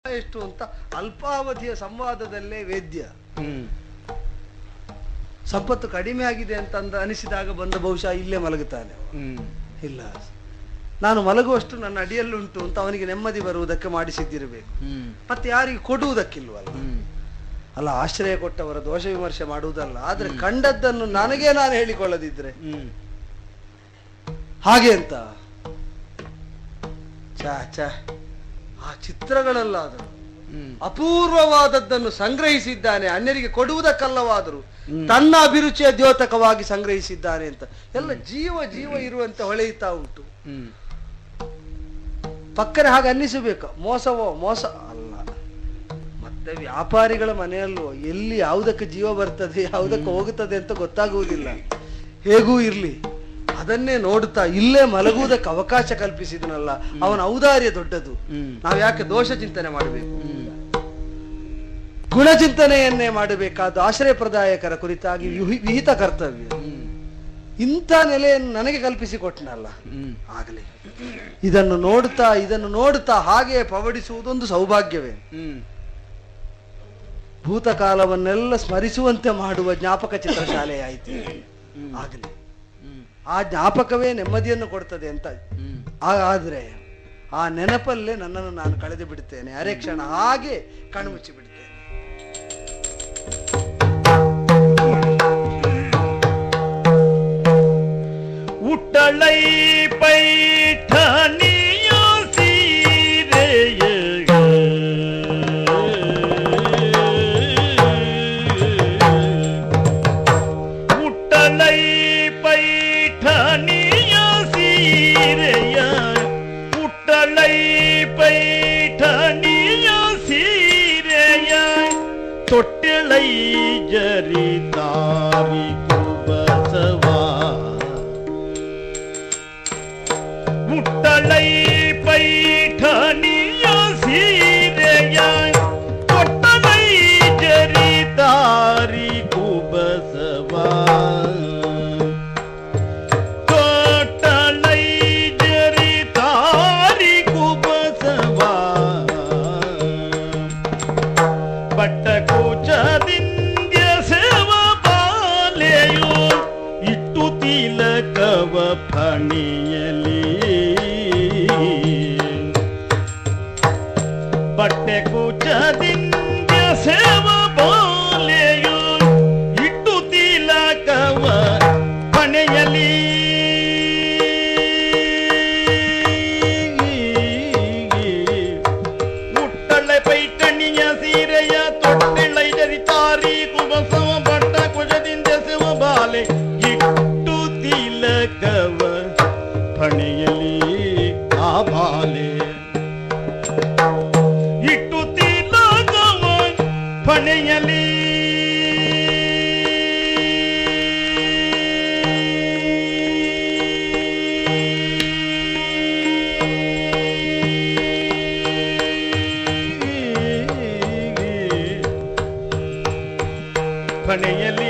ಎಷ್ಟು ಅಂತ ಅಲ್ಪಾವಧಿಯ ಸಂವಾದದಲ್ಲೇ ವೇದ್ಯ ಹ್ಮ್ ಸಂಪತ್ತು ಕಡಿಮೆ ಆಗಿದೆ ಅಂತ ಅಂದ ಅನಿಸಿದಾಗ ಬಂದ ಬಹುಶಃ ಇಲ್ಲೇ ಮಲಗುತ್ತಾನೆ ಅವ. ಹ್ಮ್ ಇಲ್ಲ ನಾನು ಮಲಗುವಷ್ಟು ನನ್ನ ಅಡಿಯಲ್ಲುಂಟು ಅಂತ ಅವನಿಗೆ ನೆಮ್ಮದಿ ಬರುವುದಕ್ಕೆ ಮಾಡಿಸಿದ್ದಿರಬೇಕು ಹ್ಮ್ ಮತ್ತೆ ಯಾರಿಗೆ ಕೊಡುವುದಕ್ಕಿಲ್ವಲ್ಲ ಹ್ಮ್ ಅಲ್ಲ ಆಶ್ರಯ ಕೊಟ್ಟವರ ದೋಷ ವಿಮರ್ಶೆ ಮಾಡುವುದಲ್ಲ ಆದ್ರೆ ಕಂಡದ್ದನ್ನು ನನಗೇ ನಾನು ಹೇಳಿಕೊಳ್ಳದಿದ್ರೆ ಹ್ಮ್ ಹಾಗೆ ಅಂತ ಛ ಛ ಆ ಚಿತ್ರಗಳಲ್ಲಾದರೂ ಹ್ಮ್ ಅಪೂರ್ವವಾದದ್ದನ್ನು ಸಂಗ್ರಹಿಸಿದ್ದಾನೆ ಅನ್ಯರಿಗೆ ಕೊಡುವುದಕ್ಕಲ್ಲವಾದರೂ ಹ್ಮ್. ತನ್ನ ಅಭಿರುಚಿಯ ದ್ಯೋತಕವಾಗಿ ಸಂಗ್ರಹಿಸಿದ್ದಾನೆ ಅಂತ ಎಲ್ಲ ಜೀವ ಜೀವ ಇರುವಂತೆ ಹೊಳೆಯುತ್ತಾ ಉಂಟು ಹ್ಮ್ ಪಕ್ಕನೆ ಹಾಗೆ ಅನ್ನಿಸಬೇಕು ಮೋಸವೋ ಮೋಸ ಅಲ್ಲ ಮತ್ತೆ ವ್ಯಾಪಾರಿಗಳ ಮನೆಯಲ್ಲೋ ಎಲ್ಲಿ ಯಾವುದಕ್ಕೆ ಜೀವ ಬರ್ತದೆ ಯಾವುದಕ್ಕೆ ಹೋಗುತ್ತದೆ ಅಂತ ಗೊತ್ತಾಗುವುದಿಲ್ಲ ಹೇಗೂ ಇರ್ಲಿ ಅದನ್ನೇ ನೋಡುತ್ತಾ ಇಲ್ಲೇ ಮಲಗುವುದಕ್ಕೆ ಅವಕಾಶ ಕಲ್ಪಿಸಿದನಲ್ಲ ಅವನ ಔದಾರ್ಯ ದೊಡ್ಡದು ಹ್ಮ್ ನಾವು ಯಾಕೆ ದೋಷ ಚಿಂತನೆ ಮಾಡಬೇಕು ಹ್ಮ್ ಗುಣಚಿಂತನೆಯನ್ನೇ ಮಾಡಬೇಕಾದ ಆಶ್ರಯಪ್ರದಾಯಕರ ಕುರಿತಾಗಿ ವಿಹಿ- ವಿಹಿತ ಕರ್ತವ್ಯ ಹ್ಮ್ ಇಂಥ ನೆಲೆಯನ್ನು ನನಗೆ ಕಲ್ಪಿಸಿಕೊಟ್ಟನಲ್ಲ ಹ್ಮ್ ಆಗಲಿ ಇದನ್ನು ನೋಡುತ್ತಾ ಇದನ್ನು ನೋಡುತ್ತಾ ಹಾಗೆ ಪವಡಿಸುವುದೊಂದು ಸೌಭಾಗ್ಯವೇ ಹ್ಮ್ ಭೂತಕಾಲವನ್ನೆಲ್ಲ ಸ್ಮರಿಸುವಂತೆ ಮಾಡುವ ಜ್ಞಾಪಕ ಚಿತ್ರಶಾಲೆಯಾಯಿತು ಹ್ಮ್. ಆಗಲಿ ಹ್ಮ್ ಆ ಜ್ಞಾಪಕವೇ ನೆಮ್ಮದಿಯನ್ನು ಕೊಡ್ತದೆ ಅಂತ ಹ್ಮ್ ಆ- ಆದ್ರೆ ಆ ನೆನಪಲ್ಲೇ ನನ್ನನ್ನು ನಾನು ಕಳೆದು ಬಿಡುತ್ತೇನೆ ಅರೆ ಕ್ಷಣ ಹಾಗೆ ಕಣ್ಮುಚ್ಚಿ ಬಿಡುತ್ತೇನೆ ಉಟ್ಟಳೈ ಪೈಠನಿಯ ಸೀರೆಯ ಉಟ್ಟಳೈ ಪೈಠನಿಯ ಸೀರೆಯ ಉಟ್ಟಳೈ ಪೈಠನಿಯ ಸೀರೆಯ ತೊಟ್ಟಿಳೈ ಜರಿತಾರಿ ಕುಬಸವಾ ಮುಟ್ಟಳೈ ಪೈಠನಿಯ ಸೀರೆಯ ಕೊಟ್ಟಲೈ ಜರಿದಾರಿ ಕುಬಸವ ಕೊಟ್ಟಲೈ ಜರಿದಾರಿ ಕುಬಸವ ಬಟ್ಟ ಕೂಚದಿಂದ ಸೇವ ಬಾಲೆಯು ಇಟ್ಟು ತಿಲಕವ ಫಣಿಯಲಿ ಬಟ್ಟೆ ಕೂಚದಿಂದ ಸೇವ ಬಾಲೆಯು ಇಟ್ಟು ತಿಲಕವ ಫಣೆಯಲಿ ಮುಟ್ಟಳೆ ಪೈಠಣಿಯ ಸೀರೆಯ ತೊಟ್ಟಿಳೈ ಜರಿತಾರಿ ಕುಬಸವ ಬಟ್ಟ ಕುಜದಿಂದ ಶಿವ ಬಾಲೆ ಇಟ್ಟು ತಿಲಕವ ಫಣೆಯಲಿ ಆ ಬಾಲೆ ಇಟ್ಟು ತಿಲಕವ ಫಣೆಯಲಿ ಫಣೆಯಲಿ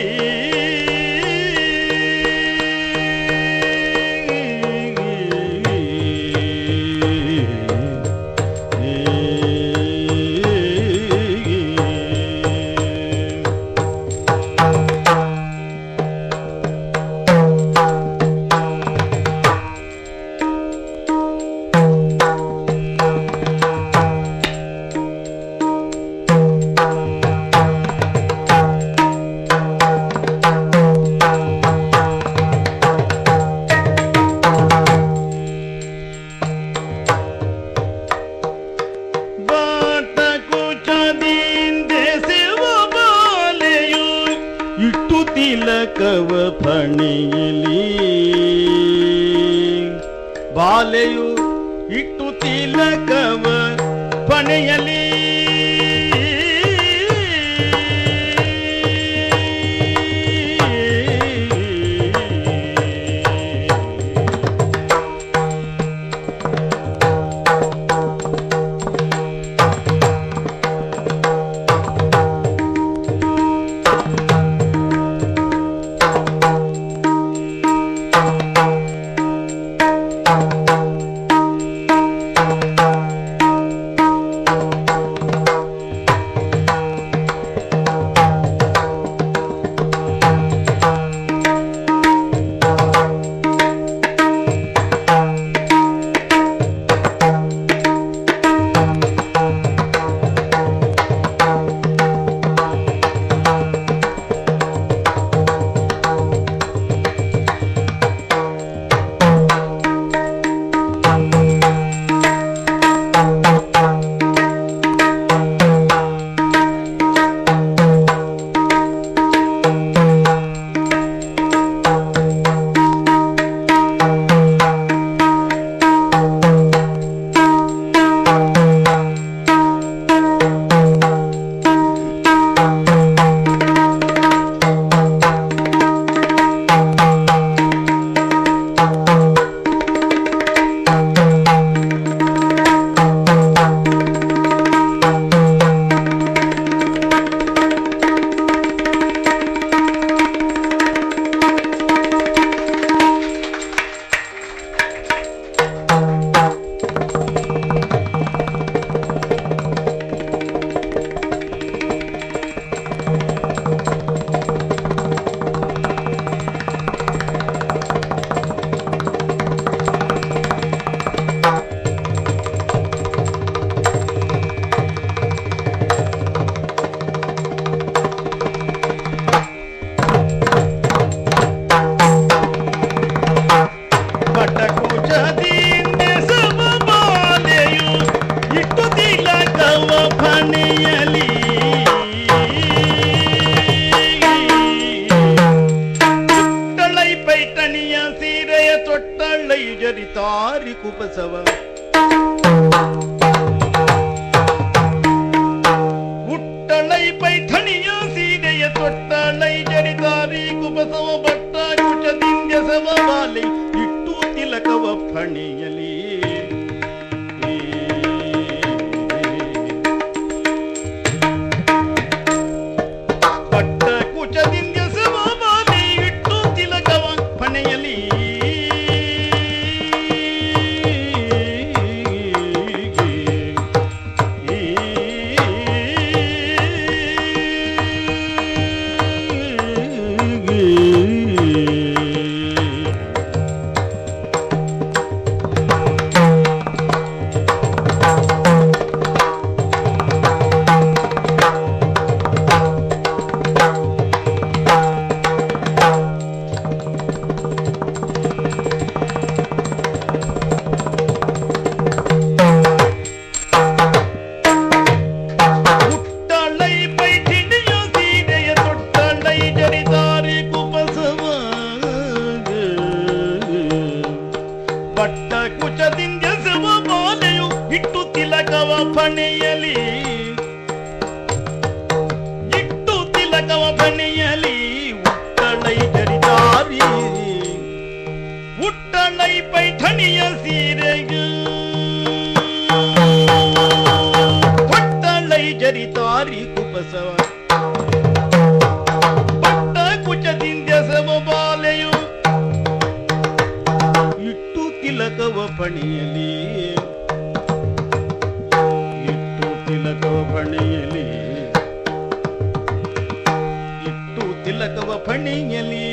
ಬಾಟ ಕುಚದಿಂದ ಶಿವ ಬಾಲೆಯು ಇಟ್ಟು ತಿಲಕವ ಫಣಿಯಲಿ ಬಾಲೆಯು ಇಟ್ಟು ತಿಲಕವ ಫಣೆಯಲಿ ತಿಲಕವ ಫಣಿಯಲಿ ತೊಟ್ಟಳೈ ಪೈಠಣಿಯ ಸೀರೆಯ ತೊಟ್ಟಳೈ ಜರಿತಾರಿ ಕುಪಸವ ಉಟ್ಟಳೈ ಪೈಠಣಿಯ ಸೀರೆಯ ತೊಟ್ಟಳೈ ಜರಿತಾರಿ ಕುಪಸವ ಬಟ್ಟ ಕುಚದಿಂದ್ಯಸವ ಬಾಲೆ ಇಟ್ಟು ತಿಲಕವ ಫಣಿಯಲಿ ಪಟ್ಟ ಕುಚದಿಂದ್ಯಸವ ಬಾಲೆ ಇಟ್ಟು ತಿಲಕವ ಫಣೆಯಲಿ ಉಟ್ಟಳೈ ಪೈಠಿಣಿಯ ಸೀರೆಯ ತೊಟ್ಟಳೈ ಜರಿದಾರಿ ಕುಪಸವ ಪಟ್ಟ ಕುಚದಿಂದ್ಯಸವ ಬಾಲೆಯು ಇಟ್ಟು ತಿಲಕವ ಫಣೆಯಲಿ ಇಟ್ಟು ತಿಲಕವ ಫಣೆಯಲಿ ಉಟ್ಟಳೈ ಜರಿದಾರಿ ಉಟ್ಟಳೈ ಪೈಠಣಿಯ ಸೀರೆಗೆ ಕೊಟ್ಟಳೈ ಜರಿತಾರಿ ಕುಪಸವ ಪಟ್ಟ ಕುಚದಿಂದ್ಯಸವ ಬಾಲೆಯು ಇಟ್ಟು ತಿಲಕವ ಪಣಿಯಲಿ ಇಟ್ಟು ತಿಲಕವ ಪಣಿಯಲಿ ಇಟ್ಟು ತಿಲಕವ ಪಣಿಯಲಿ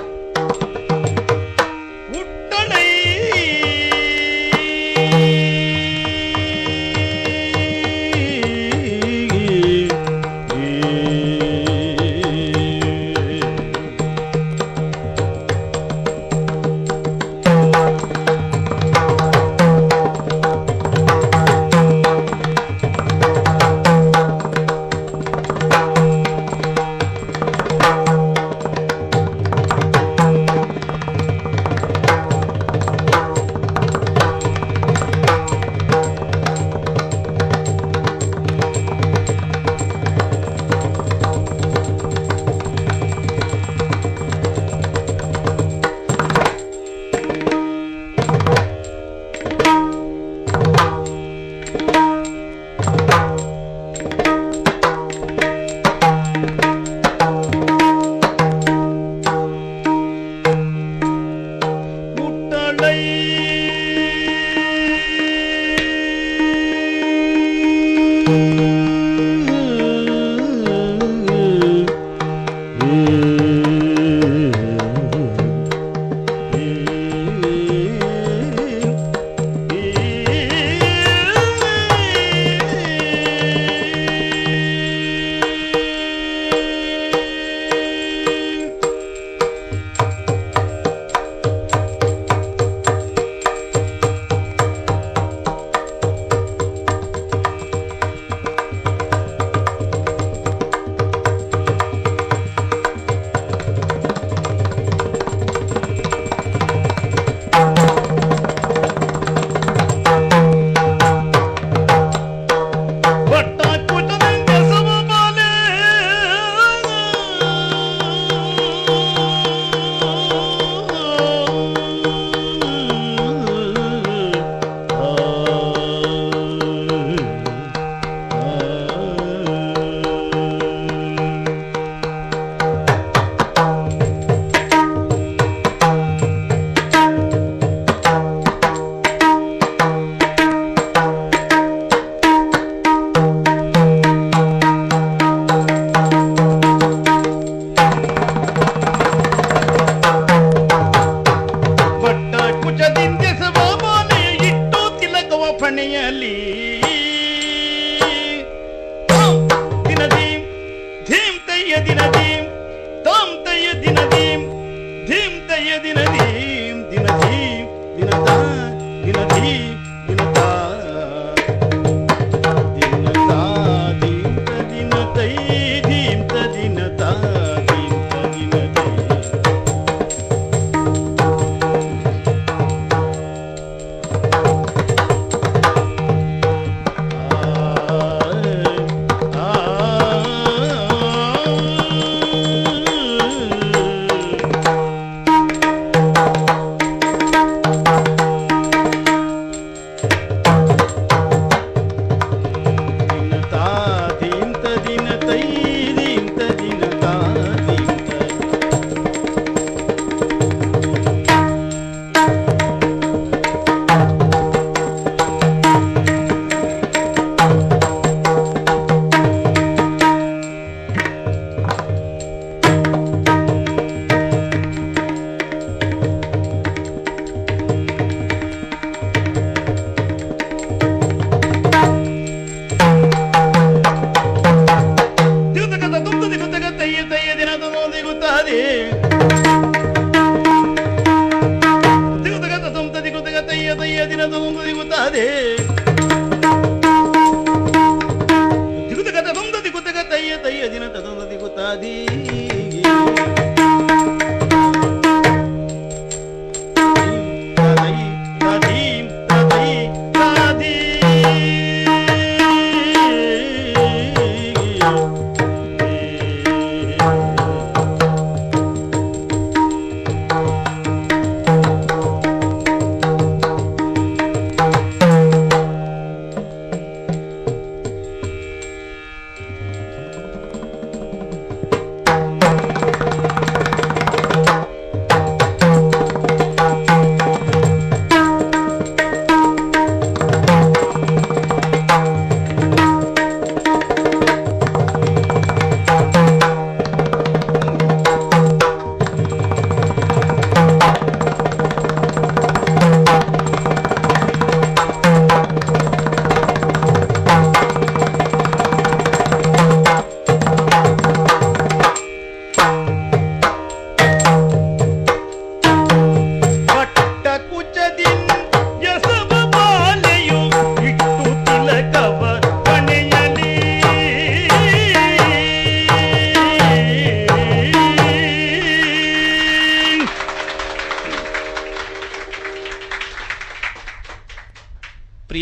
ಉಟ್ಟಣೈ ಈ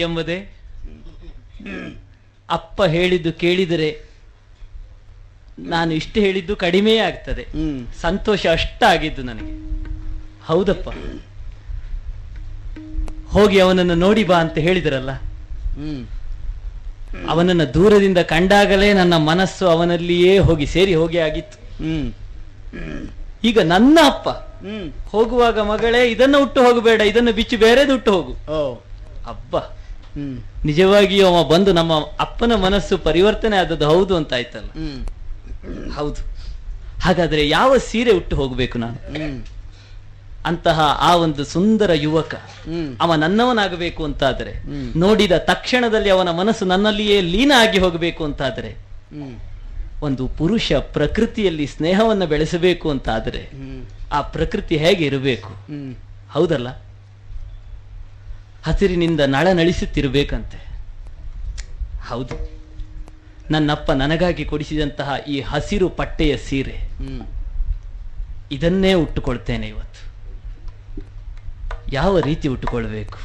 ಪ್ರಿಯಂವದೆ ಅಪ್ಪ ಹೇಳಿದ್ದು ಕೇಳಿದರೆ ನಾನು ಇಷ್ಟು ಹೇಳಿದ್ದು ಕಡಿಮೆಯೇ ಆಗ್ತದೆ ಹ್ಮ್ ಸಂತೋಷ ಅಷ್ಟಾಗಿದ್ದು ನನಗೆ ಹೌದಪ್ಪ ಹೋಗಿ ಅವನನ್ನು ನೋಡಿ ಬಾ ಅಂತ ಹೇಳಿದ್ರಲ್ಲ ಹ್ಮ್ ಅವನನ್ನ ದೂರದಿಂದ ಕಂಡಾಗಲೇ ನನ್ನ ಮನಸ್ಸು ಅವನಲ್ಲಿಯೇ ಹೋಗಿ ಸೇರಿ ಹೋಗಿ ಆಗಿತ್ತು ಹ್ಮ್ ಈಗ ನನ್ನ ಅಪ್ಪ ಹ್ಮ್ ಹೋಗುವಾಗ ಮಗಳೇ ಇದನ್ನು ಉಟ್ಟು ಹೋಗಬೇಡ ಇದನ್ನು ಬಿಚ್ಚಿ ಬೇರೆದು ಉಟ್ಟು ಹೋಗು ಓ ಅಬ್ಬ ಹ್ಮ್ ನಿಜವಾಗಿಯೂ ಅವ ಬಂದು ನಮ್ಮ ಅಪ್ಪನ ಮನಸ್ಸು ಪರಿವರ್ತನೆ ಆದದ್ದು ಹೌದು ಅಂತ ಆಯ್ತಲ್ಲ ಹ್ಮ್ ಹೌದು ಹಾಗಾದ್ರೆ ಯಾವ ಸೀರೆ ಉಟ್ಟು ಹೋಗಬೇಕು ನಾನು ಹ್ಮ್ ಅಂತಹ ಆ ಒಂದು ಸುಂದರ ಯುವಕ ಹ್ಮ್ ಅವ ನನ್ನವನಾಗಬೇಕು ಅಂತಾದ್ರೆ ಹ್ಮ್. ನೋಡಿದ ತಕ್ಷಣದಲ್ಲಿ ಅವನ ಮನಸ್ಸು ನನ್ನಲ್ಲಿಯೇ ಲೀನ ಆಗಿ ಹೋಗಬೇಕು ಅಂತಾದ್ರೆ ಹ್ಮ್ ಒಂದು ಪುರುಷ ಪ್ರಕೃತಿಯಲ್ಲಿ ಸ್ನೇಹವನ್ನ ಬೆಳೆಸಬೇಕು ಅಂತಾದ್ರೆ ಹ್ಮ್ ಆ ಪ್ರಕೃತಿ ಹೇಗೆ ಇರಬೇಕು ಹ್ಮ್ ಹೌದಲ್ಲ ಹಸಿರಿನಿಂದ ನಳನಳಿಸುತ್ತಿರಬೇಕಂತೆ ಹೌದು ನನ್ನಪ್ಪ ನನಗಾಗಿ ಕೊಡಿಸಿದಂತಹ ಈ ಹಸಿರು ಪಟ್ಟೆಯ ಸೀರೆ ಹ್ಮ್ ಇದನ್ನೇ ಉಟ್ಟುಕೊಳ್ತೇನೆ ಇವತ್ತು ಯಾವ ರೀತಿ ಉಟ್ಟುಕೊಳ್ಬೇಕು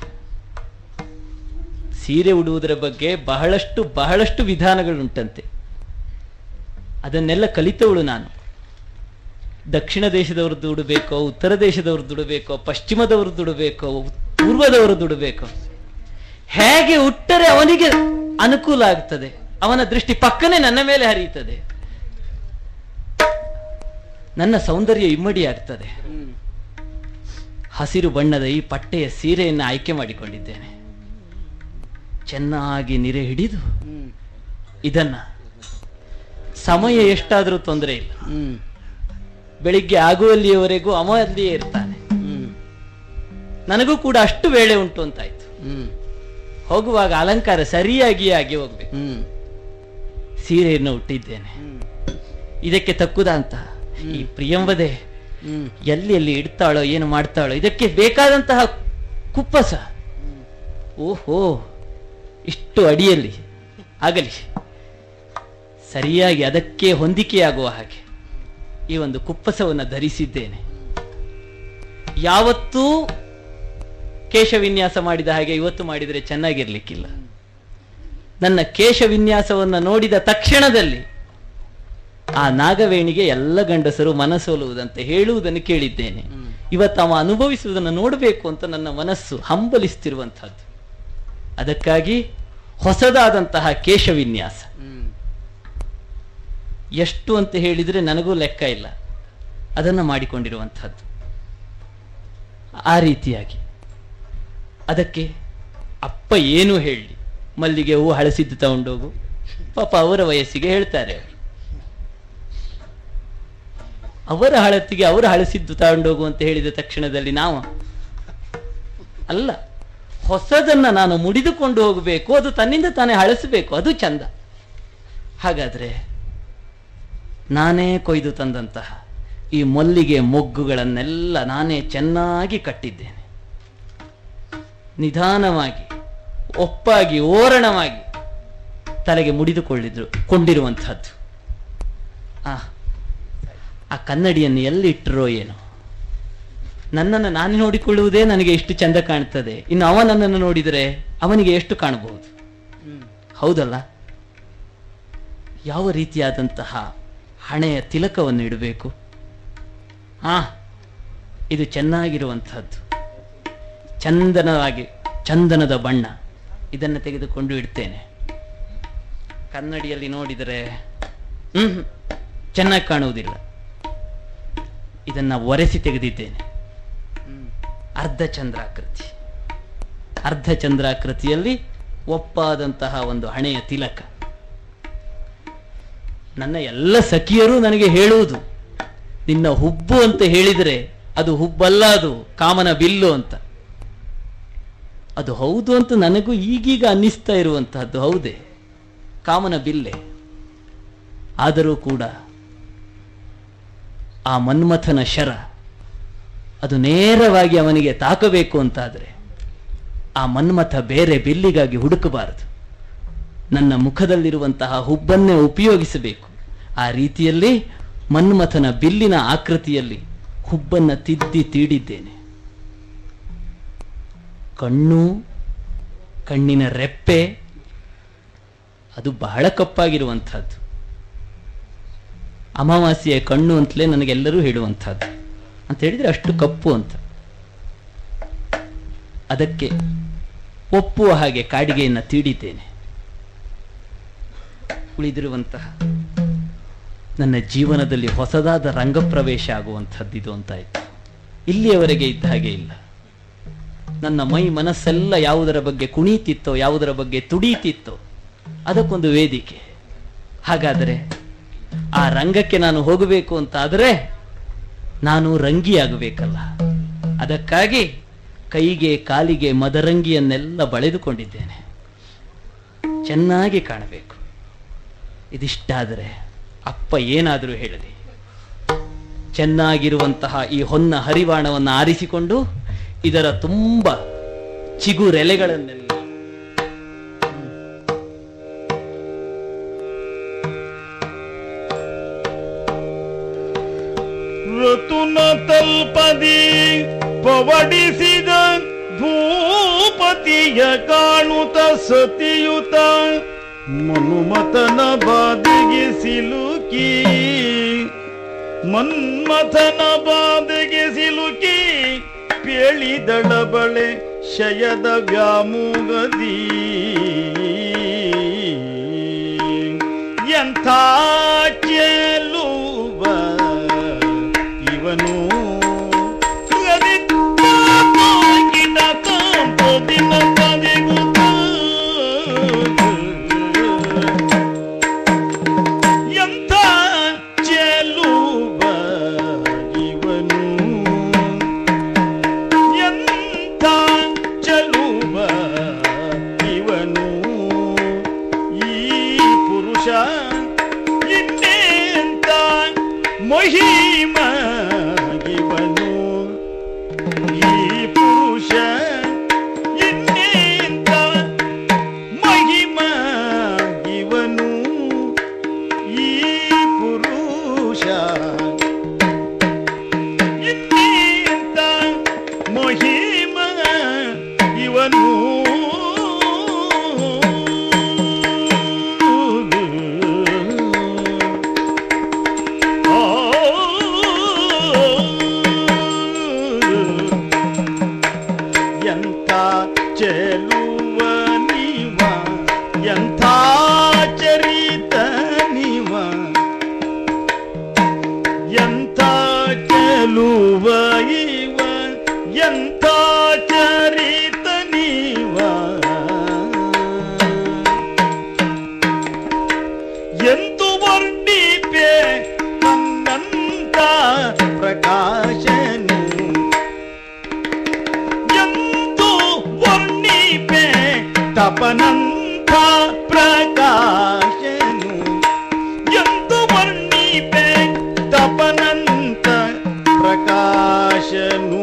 ಸೀರೆ ಉಡುವುದರ ಬಗ್ಗೆ ಬಹಳಷ್ಟು ಬಹಳಷ್ಟು ವಿಧಾನಗಳುಂಟಂತೆ ಅದನ್ನೆಲ್ಲ ಕಲಿತವಳು ನಾನು ದಕ್ಷಿಣ ದೇಶದವ್ರದ್ದು ಉಡಬೇಕೋ ಉತ್ತರ ದೇಶದವ್ರದ್ದು ಉಡಬೇಕೋ ಪಶ್ಚಿಮದವ್ರದ್ದು ಉಡಬೇಕೋ ಪೂರ್ವದವರದ್ದು ಉಡಬೇಕೋ ಹೇಗೆ ಉಟ್ಟರೆ ಅವನಿಗೆ ಅನುಕೂಲ ಆಗ್ತದೆ ಅವನ ದೃಷ್ಟಿ ಪಕ್ಕನೆ ನನ್ನ ಮೇಲೆ ಹರಿಯುತ್ತದೆ ನನ್ನ ಸೌಂದರ್ಯ ಇಮ್ಮಡಿ ಆಗ್ತದೆ ಹ್ಮ್ ಹಸಿರು ಬಣ್ಣದ ಈ ಪಟ್ಟೆಯ ಸೀರೆಯನ್ನು ಆಯ್ಕೆ ಮಾಡಿಕೊಂಡಿದ್ದೇನೆ ಚೆನ್ನಾಗಿ ನಿರೆ ಹಿಡಿದು ಹ್ಮ್ ಇದನ್ನ ಸಮಯ ಎಷ್ಟಾದರೂ ತೊಂದರೆ ಇಲ್ಲ ಹ್ಮ್ ಬೆಳಿಗ್ಗೆ ಆಗುವಲ್ಲಿಯವರೆಗೂ ಅವ ಅಲ್ಲಿಯೇ ಇರ್ತಾನೆ ಹ್ಮ್ ನನಗೂ ಕೂಡ ಅಷ್ಟು ವೇಳೆ ಉಂಟು ಅಂತಾಯ್ತು ಹ್ಮ್ ಹೋಗುವಾಗ ಅಲಂಕಾರ ಸರಿಯಾಗಿಯೇ ಆಗಿ ಹೋಗ್ಬೇಕು ಹ್ಮ್ ಸೀರೆಯನ್ನು ಉಟ್ಟಿದ್ದೇನೆ ಹ್ಮ್ ಇದಕ್ಕೆ ತಕ್ಕುದ ಅಂತ ಈ ಪ್ರಿಯಂವದೆ ಹ್ಮ್ ಎಲ್ಲಿ ಎಲ್ಲಿ ಇಡ್ತಾಳೋ ಏನು ಮಾಡ್ತಾಳೋ ಇದಕ್ಕೆ ಬೇಕಾದಂತಹ ಕುಪ್ಪಸ ಓಹೋ ಇಷ್ಟು ಅಡಿಯಲ್ಲಿ ಆಗಲಿ ಸರಿಯಾಗಿ ಅದಕ್ಕೆ ಹೊಂದಿಕೆಯಾಗುವ ಹಾಗೆ ಈ ಒಂದು ಕುಪ್ಪಸವನ್ನು ಧರಿಸಿದ್ದೇನೆ ಯಾವತ್ತೂ ಕೇಶ ವಿನ್ಯಾಸ ಮಾಡಿದ ಹಾಗೆ ಇವತ್ತು ಮಾಡಿದರೆ ಚೆನ್ನಾಗಿರ್ಲಿಕ್ಕಿಲ್ಲ ನನ್ನ ಕೇಶ ವಿನ್ಯಾಸವನ್ನು ನೋಡಿದ ತಕ್ಷಣದಲ್ಲಿ ಆ ನಾಗವೇಣಿಗೆ ಎಲ್ಲ ಗಂಡಸರು ಮನಸೋಲುವುದಂತೆ ಹೇಳುವುದನ್ನು ಕೇಳಿದ್ದೇನೆ ಹ್ಮ್. ಇವತ್ತು ಅವ ಅನುಭವಿಸುವುದನ್ನು ನೋಡಬೇಕು ಅಂತ ನನ್ನ ಮನಸ್ಸು ಹಂಬಲಿಸ್ತಿರುವಂತಹದ್ದು ಅದಕ್ಕಾಗಿ ಹೊಸದಾದಂತಹ ಕೇಶ ವಿನ್ಯಾಸ ಹ್ಮ್ ಎಷ್ಟು ಅಂತ ಹೇಳಿದ್ರೆ ನನಗೂ ಲೆಕ್ಕ ಇಲ್ಲ ಅದನ್ನು ಮಾಡಿಕೊಂಡಿರುವಂತಹದ್ದು ಆ ರೀತಿಯಾಗಿ ಅದಕ್ಕೆ ಅಪ್ಪ ಏನು ಹೇಳಿ ಮಲ್ಲಿಗೆ ಹೂ ಹಳಸಿದ್ದು ತಗೊಂಡೋಗು ಪಾಪ ಅವರ ವಯಸ್ಸಿಗೆ ಹೇಳ್ತಾರೆ ಅವರು ಅವರ ಹಳತಿಗೆ ಅವರು ಹಳಸಿದ್ದು ತಗೊಂಡೋಗು ಅಂತ ಹೇಳಿದ ತಕ್ಷಣದಲ್ಲಿ ನಾವು ಅಲ್ಲ ಹೊಸದನ್ನ ನಾನು ಮುಡಿದುಕೊಂಡು ಹೋಗಬೇಕು ಅದು ತನ್ನಿಂದ ತಾನೇ ಹಳಸಬೇಕು ಅದು ಚಂದ ಹಾಗಾದ್ರೆ ನಾನೇ ಕೊಯ್ದು ತಂದಂತಹ ಈ ಮಲ್ಲಿಗೆ ಮೊಗ್ಗುಗಳನ್ನೆಲ್ಲ ನಾನೇ ಚೆನ್ನಾಗಿ ಕಟ್ಟಿದ್ದೇನೆ ನಿಧಾನವಾಗಿ ಒಪ್ಪಾಗಿ ಓರಣವಾಗಿ ತಲೆಗೆ ಮುಡಿದುಕೊಳ್ಳಿದ್ರು ಕೊಂಡಿರುವಂತಹದ್ದು ಆ ಆ ಕನ್ನಡಿಯನ್ನು ಎಲ್ಲಿಟ್ಟರೋ ಏನೋ ನನ್ನನ್ನು ನಾನು ನೋಡಿಕೊಳ್ಳುವುದೇ ನನಗೆ ಎಷ್ಟು ಚಂದ ಕಾಣ್ತದೆ ಇನ್ನು ಅವ ನನ್ನನ್ನು ನೋಡಿದರೆ ಅವನಿಗೆ ಎಷ್ಟು ಕಾಣಬಹುದು ಹ್ಮ್ ಹೌದಲ್ಲ ಯಾವ ರೀತಿಯಾದಂತಹ ಹಣೆಯ ತಿಲಕವನ್ನು ಇಡಬೇಕು ಹಾ ಇದು ಚೆನ್ನಾಗಿರುವಂತಹದ್ದು ಚಂದನವಾಗಿ ಚಂದನದ ಬಣ್ಣ ಇದನ್ನು ತೆಗೆದುಕೊಂಡು ಇಡ್ತೇನೆ ಕನ್ನಡಿಯಲ್ಲಿ ನೋಡಿದರೆ ಹ್ಮ್ ಚೆನ್ನಾಗಿ ಕಾಣುವುದಿಲ್ಲ ಇದನ್ನ ಒರೆಸಿ ತೆಗೆದಿದ್ದೇನೆ ಹ್ಮ್ ಅರ್ಧ ಚಂದ್ರಾಕೃತಿ ಅರ್ಧ ಚಂದ್ರಾಕೃತಿಯಲ್ಲಿ ಒಪ್ಪಾದಂತಹ ಒಂದು ಹಣೆಯ ತಿಲಕ ನನ್ನ ಎಲ್ಲ ಸಖಿಯರು ನನಗೆ ಹೇಳುವುದು ನಿನ್ನ ಹುಬ್ಬು ಅಂತ ಹೇಳಿದರೆ ಅದು ಹುಬ್ಬಲ್ಲ ಅದು ಕಾಮನ ಬಿಲ್ಲು ಅಂತ ಅದು ಹೌದು ಅಂತ ನನಗೂ ಈಗೀಗ ಅನ್ನಿಸ್ತಾ ಇರುವಂತಹದ್ದು ಹೌದೇ ಕಾಮನ ಬಿಲ್ಲೆ ಆದರೂ ಕೂಡ ಆ ಮನ್ಮಥನ ಶರ ಅದು ನೇರವಾಗಿ ಅವನಿಗೆ ತಾಕಬೇಕು ಅಂತಾದರೆ ಆ ಮನ್ಮಥ ಬೇರೆ ಬಿಲ್ಲಿಗಾಗಿ ಹುಡುಕಬಾರದು ನನ್ನ ಮುಖದಲ್ಲಿರುವಂತಹ ಹುಬ್ಬನ್ನೇ ಉಪಯೋಗಿಸಬೇಕು ಆ ರೀತಿಯಲ್ಲಿ ಮನ್ಮಥನ ಬಿಲ್ಲಿನ ಆಕೃತಿಯಲ್ಲಿ ಹುಬ್ಬನ್ನ ತಿದ್ದಿ ತೀಡಿದ್ದೇನೆ ಕಣ್ಣು ಕಣ್ಣಿನ ರೆಪ್ಪೆ ಅದು ಬಹಳ ಕಪ್ಪಾಗಿರುವಂಥದ್ದು ಅಮಾವಾಸ್ಯೆಯ ಕಣ್ಣು ಅಂತಲೇ ನನಗೆಲ್ಲರೂ ಹೇಳುವಂಥದ್ದು ಅಂತ ಹೇಳಿದ್ರೆ ಅಷ್ಟು ಕಪ್ಪು ಅಂತ ಅದಕ್ಕೆ ಒಪ್ಪುವ ಹಾಗೆ ಕಾಡಿಗೆಯನ್ನು ತೀಡಿದ್ದೇನೆ ಉಳಿದಿರುವಂತಹ ನನ್ನ ಜೀವನದಲ್ಲಿ ಹೊಸದಾದ ರಂಗಪ್ರವೇಶ ಆಗುವಂಥದ್ದಿದು ಅಂತಾಯ್ತು ಇಲ್ಲಿಯವರೆಗೆ ಇದ್ದ ಹಾಗೆ ಇಲ್ಲ ನನ್ನ ಮೈ ಮನಸ್ಸೆಲ್ಲ ಯಾವುದರ ಬಗ್ಗೆ ಕುಣಿತಿತ್ತೋ ಯಾವುದರ ಬಗ್ಗೆ ತುಡೀತಿತ್ತೋ ಅದಕ್ಕೊಂದು ವೇದಿಕೆ ಹಾಗಾದರೆ ಆ ರಂಗಕ್ಕೆ ನಾನು ಹೋಗಬೇಕು ಅಂತಾದರೆ ನಾನು ರಂಗಿಯಾಗಬೇಕಲ್ಲ ಅದಕ್ಕಾಗಿ ಕೈಗೆ ಕಾಲಿಗೆ ಮದರಂಗಿಯನ್ನೆಲ್ಲ ಬಳೆದುಕೊಂಡಿದ್ದೇನೆ ಚೆನ್ನಾಗಿ ಕಾಣಬೇಕು ಇದಿಷ್ಟಾದರೆ ಅಪ್ಪ ಏನಾದರೂ ಹೇಳಲಿ ಚೆನ್ನಾಗಿರುವಂತಹ ಈ ಹೊನ್ನ ಹರಿವಾಣವನ್ನು ಆರಿಸಿಕೊಂಡು ಇದರ ತುಂಬ ಚಿಗುರೆಲೆಗಳನ್ನೆಲ್ಲ ಋತುನ ತಲ್ಪದಿ ಪವಡಿಸಿದ ಭೂಪತಿಯ ಕಾಣುತ್ತ ಸತಿಯುತ ಮನುಮತನ ಬಾದಿಗೆ ಸಿಲುಕಿ ಮನ್ಮಥನ ಬಾದಿಗೆ ಸಿಲುಕಿ ಪೇಳಿದಳ ಬಳೆ ಶಯದ ವ್ಯಾಮೋಗದಿ ಎಂಥ ಚೆಲುವ ಇವನು ಗಿಡ ಕಾಂಪದಿನ ಬದಿಗುತ್ತ. ಎಂಥ ಚೆಲುವ ಇವನು ಎಂಥ ಚೆಲುವ ಇವನು ಈ ಪುರುಷ ಇನ್ನೆಂತ ಮಹಿಮ ಇವನು ಈ ಪುರುಷ ಇನ್ನೆಂತ ಮಹಿಮ ಇವನು ಈ ಪುರುಷ ಇನ್ನೆಂತ ಮಹಿಮ ಇವನು ಎಂಥ ಚೆಲುವ ನೀವ ಎಂಥ ಚರಿತ ನೀವ ಎಂಥ ಚೆಲುವ ಇವ ಎಂಥ ಚರಿತ ನೀವ ಎಂದು ವರ್ಣಿಪೆ ನನ್ನಂತ ಪ್ರಕಾಶನು ಎಂದು ವರ್ಣಿಪೆ ತಪನಂತ ಪ್ರಕಾಶನು ಎಂದು ವರ್ಣಿಪೆ ತಪನಂತ ಪ್ರಕಾಶನು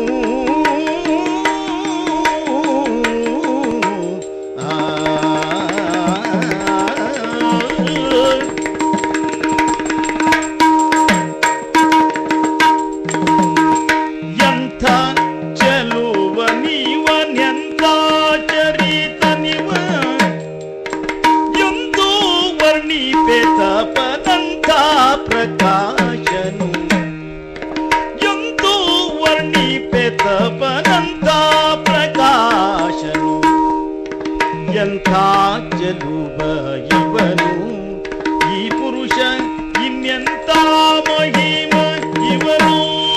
ಆ ಎಂಥ ಚೆಲುವ ನೀವನೆಂಥ ಚರಿತ ನಿವ ಎಂದು ವರ್ಣಿಪೆ ತಪದಂಥ ಪ್ರಕಾಶನು ಎಂದು ವರ್ಣಿಪೆ ತಪದಂಥ ಪ್ರಕಾಶನು ಎಂಥ ಚೆಲುವ ಇವನು ಈ ಪುರುಷ ಇನ್ನೆಂಥ ಮಹಿಮ ಇವನು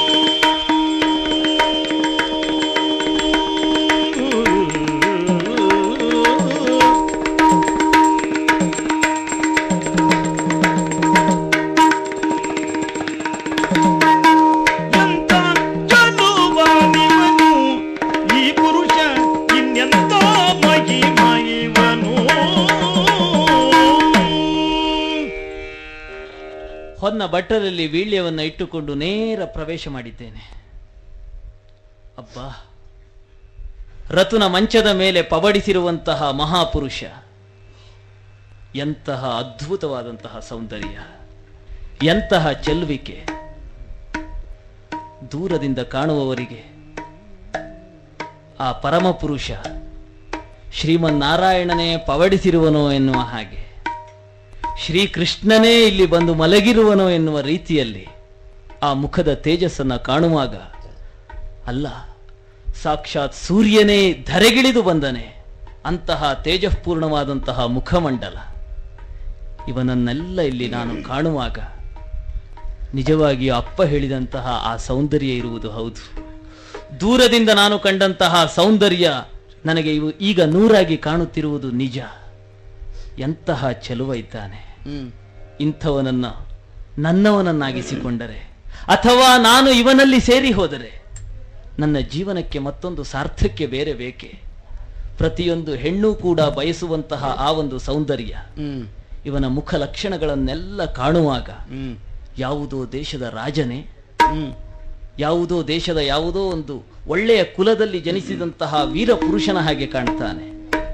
ಎಂಥ ಚೆಲುವ ಇವನು ಈ ಪುರುಷ ಇನ್ನೆಂಥ ಮಹಿಮ ಇವನು ಹೊನ್ನ ಬಟ್ಟಲಲ್ಲಿ ವೀಳ್ಯವನ್ನು ಇಟ್ಟುಕೊಂಡು ನೇರ ಪ್ರವೇಶ ಮಾಡಿದ್ದೇನೆ ಅಬ್ಬಾ ರತುನ ಮಂಚದ ಮೇಲೆ ಪಬಡಿಸಿರುವಂತಹ ಮಹಾಪುರುಷ ಎಂತಹ ಅದ್ಭುತವಾದಂತಹ ಸೌಂದರ್ಯ ಎಂತಹ ಚೆಲುವಿಕೆ ದೂರದಿಂದ ಕಾಣುವವರಿಗೆ ಆ ಪರಮಪುರುಷ ಶ್ರೀಮನ್ನಾರಾಯಣನೇ ಪವಡಿಸಿರುವನೋ ಎನ್ನುವ ಹಾಗೆ ಶ್ರೀಕೃಷ್ಣನೇ ಇಲ್ಲಿ ಬಂದು ಮಲಗಿರುವನೋ ಎನ್ನುವ ರೀತಿಯಲ್ಲಿ ಆ ಮುಖದ ತೇಜಸ್ಸನ್ನ ಕಾಣುವಾಗ ಅಲ್ಲ ಸಾಕ್ಷಾತ್ ಸೂರ್ಯನೇ ಧರೆಗಿಳಿದು ಬಂದನೆ ಅಂತಹ ತೇಜಃಪೂರ್ಣವಾದಂತಹ ಮುಖಮಂಡಲ ಇವನನ್ನೆಲ್ಲ ಇಲ್ಲಿ ನಾನು ಕಾಣುವಾಗ ನಿಜವಾಗಿಯೂ ಅಪ್ಪ ಹೇಳಿದಂತಹ ಆ ಸೌಂದರ್ಯ ಇರುವುದು ಹೌದು ದೂರದಿಂದ ನಾನು ಕಂಡಂತಹ ಸೌಂದರ್ಯ ನನಗೆ ಇವು ಈಗ ನೂರಾಗಿ ಕಾಣುತ್ತಿರುವುದು ನಿಜ ಎಂತಹ ಚೆಲುವ ಇದ್ದಾನೆ ಹ್ಮ್ ಇಂಥವನನ್ನ ನನ್ನವನನ್ನಾಗಿಸಿಕೊಂಡರೆ ಅಥವಾ ನಾನು ಇವನಲ್ಲಿ ಸೇರಿ ಹೋದರೆ ನನ್ನ ಜೀವನಕ್ಕೆ ಮತ್ತೊಂದು ಸಾರ್ಥಕ್ಯ ಬೇರೆ ಬೇಕೆ ಪ್ರತಿಯೊಂದು ಹೆಣ್ಣು ಕೂಡ ಬಯಸುವಂತಹ ಆ ಒಂದು ಸೌಂದರ್ಯ ಹ್ಮ್ ಇವನ ಮುಖ ಲಕ್ಷಣಗಳನ್ನೆಲ್ಲ ಕಾಣುವಾಗ ಹ್ಮ್ ಯಾವುದೋ ದೇಶದ ರಾಜನೇ ಹ್ಮ್ ಯಾವುದೋ ದೇಶದ ಯಾವುದೋ ಒಂದು ಒಳ್ಳೆಯ ಕುಲದಲ್ಲಿ ಜನಿಸಿದಂತಹ ವೀರ ಪುರುಷನ ಹಾಗೆ ಕಾಣ್ತಾನೆ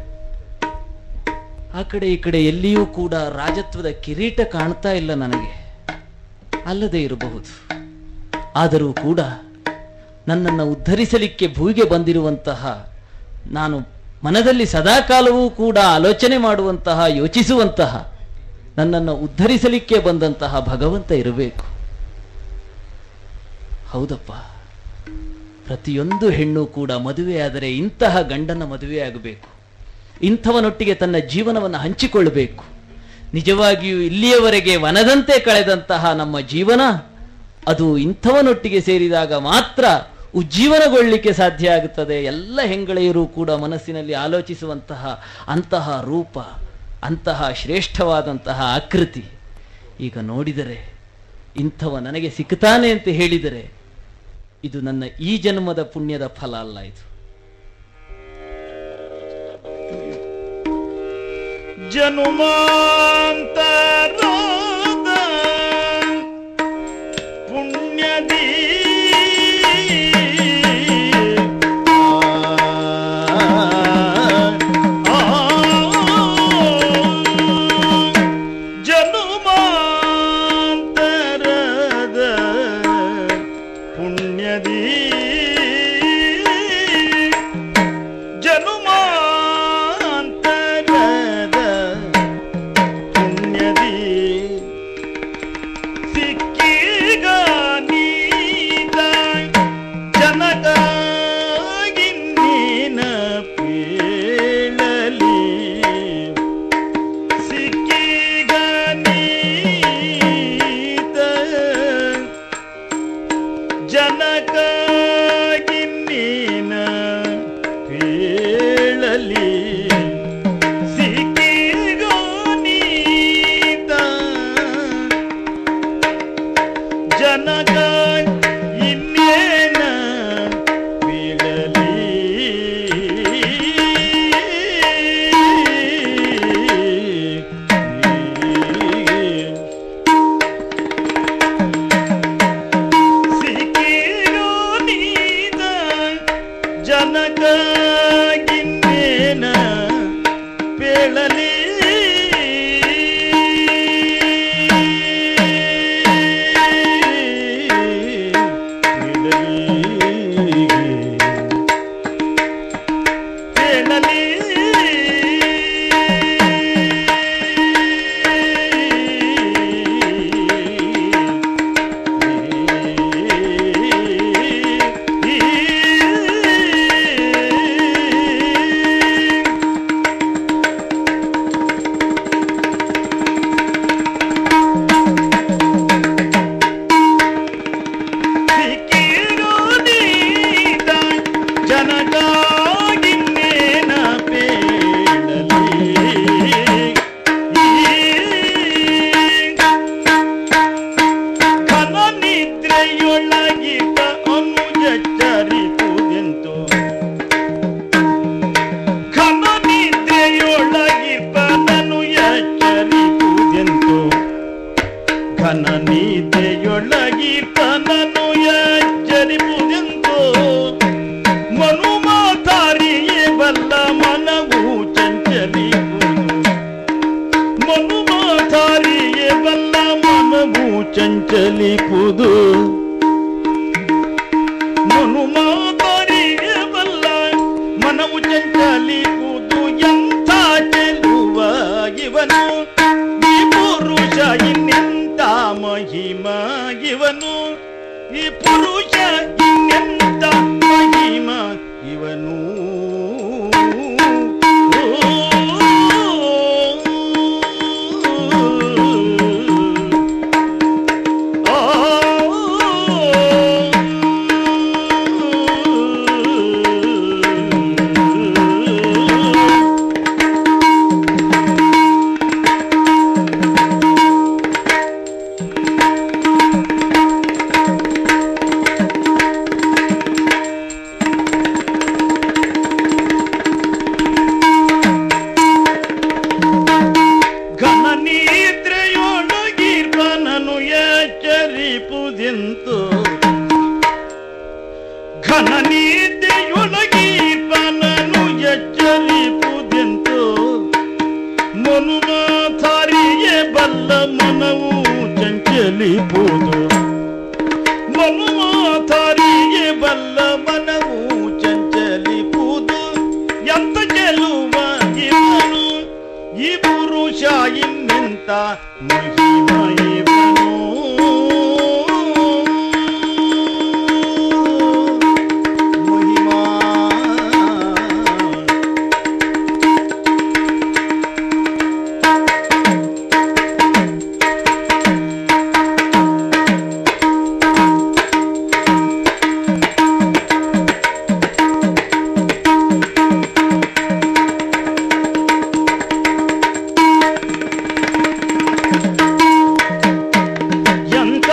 ಆ ಕಡೆ ಈ ಕಡೆ ಎಲ್ಲಿಯೂ ಕೂಡ ರಾಜತ್ವದ ಕಿರೀಟ ಕಾಣ್ತಾ ಇಲ್ಲ ನನಗೆ ಅಲ್ಲದೆ ಇರಬಹುದು ಆದರೂ ಕೂಡ ನನ್ನನ್ನು ಉದ್ಧರಿಸಲಿಕ್ಕೆ ಭೂವಿಗೆ ಬಂದಿರುವಂತಹ ನಾನು ಮನದಲ್ಲಿ ಸದಾಕಾಲವೂ ಕೂಡ ಆಲೋಚನೆ ಮಾಡುವಂತಹ ಯೋಚಿಸುವಂತಹ ನನ್ನನ್ನು ಉದ್ಧರಿಸಲಿಕ್ಕೆ ಬಂದಂತಹ ಭಗವಂತ ಇರಬೇಕು ಹೌದಪ್ಪ ಪ್ರತಿಯೊಂದು ಹೆಣ್ಣು ಕೂಡ ಮದುವೆಯಾದರೆ ಇಂತಹ ಗಂಡನ ಮದುವೆಯಾಗಬೇಕು ಇಂಥವನೊಟ್ಟಿಗೆ ತನ್ನ ಜೀವನವನ್ನು ಹಂಚಿಕೊಳ್ಳಬೇಕು ನಿಜವಾಗಿಯೂ ಇಲ್ಲಿಯವರೆಗೆ ವನದಂತೆ ಕಳೆದಂತಹ ನಮ್ಮ ಜೀವನ ಅದು ಇಂಥವನೊಟ್ಟಿಗೆ ಸೇರಿದಾಗ ಮಾತ್ರ ಉಜ್ಜೀವನಗೊಳ್ಳಿಕ್ಕೆ ಸಾಧ್ಯ ಆಗುತ್ತದೆ ಎಲ್ಲ ಹೆಂಗಳೆಯರು ಕೂಡ ಮನಸ್ಸಿನಲ್ಲಿ ಆಲೋಚಿಸುವಂತಹ ಅಂತಹ ರೂಪ ಅಂತಹ ಶ್ರೇಷ್ಠವಾದಂತಹ ಆಕೃತಿ ಈಗ ನೋಡಿದರೆ ಇಂಥವ ನನಗೆ ಸಿಗ್ತಾನೆ ಅಂತ ಹೇಳಿದರೆ ಇದು ನನ್ನ ಈ ಜನ್ಮದ ಪುಣ್ಯದ ಫಲ ಅಲ್ಲ ಇದು ಜನುಮಾಂತರದ ಪುಣ್ಯದಿ ಆ, ಜನುಮಾಂತರದ ಪುಣ್ಯದಿ ಜನುಮಾಂತರದ ಪುಣ್ಯದಿ ಸಿಕ್ಕೀಗ ನೀದ ಜನಗಾಗಿ ನೀನ ಪೇಳಲಿ ಸಿಕ್ಕೀಗ ನೀದ ಜನಗಾಗಿ ನೀನ ಪೇಳಲಿ ಸಿಕ್ಕಿಗ ನೀತ ಜನಕ ಇನ್ನೇನ ಬೀಳಲಿ ಸಿಕ್ಕಿರೋ ನೀತ ಜನಕ ಇನ್ನೇನ ಪೇಳಲಿ ಪೇಳಲಿ ಸಿಕ್ಕಿರೋ ನೀತ ಜನಗಾಗಿನ್ನೇನ ಪೇಳಲಿ ಘನ ನಿದ್ರೆಯೊಳಗಿದ್ದ ಅನುಜಚ್ಚರಿಪುದೆಂತು ಘನ ನಿದ್ರೆಯೊಳಗಿದ್ದನನು ಎಚ್ಚರಿಪುದೆಂತು ಘನ ನಿದ್ರೆಯೊಳಗಿದ್ದನನು ಎಚ್ಚರಿಪುದೆಂತು ಮನುಮಾತಾರಿಯೇ ಬಲ್ಲ ಮನವು ಚಂಚಲಿಪುದು ಮನುಮಾತಾರಿಯೇ ಬಲ್ಲ ಮನವು ಚಂಚಲಿಪುದು ಮನುಮಾತಾರಿಯೇ ಬಲ್ಲ ಮನವು ಚಂಚಲಿಪುದು ಪುರುಷ ಇನ್ನೆಂತ ಮಹಿಮ ಇವನು ಘನ ನಿದ್ರೆಯೊಳಗಿರ್ಬನನು ಎಚ್ಚರಿಪುದೆಂತು ಘನ ನಿದ್ರೆಯೊಳಗಿರ್ಬನನು ಎಚ್ಚರಿಪುದೆಂತು ಮನುಮಾಥಾರಿಯೇ ಬಲ್ಲ ಮನವು ಚಂಚಲಿಪುದು ಮನುಮಾಥಾರಿಯೇ ಬಲ್ಲ ಮನವು ಚಂಚಲಿಪುದು ಎಂತ ಚೆಲುವ ಇವನು ಈ ಪುರುಷ ಇನ್ನೆಂತ ಮಹಿಮ ಇವನು ಮಹಿಮಾ ಎಂತ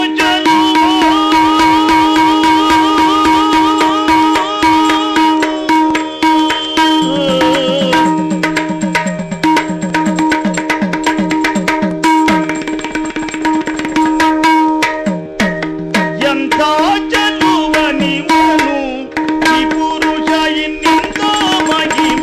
ಜನುಮ ಎಂಥ ಚೆಲುವ ನೀವನು ಈ ಪುರುಷ ಇನ್ನೆಂತ ಮಹಿಮ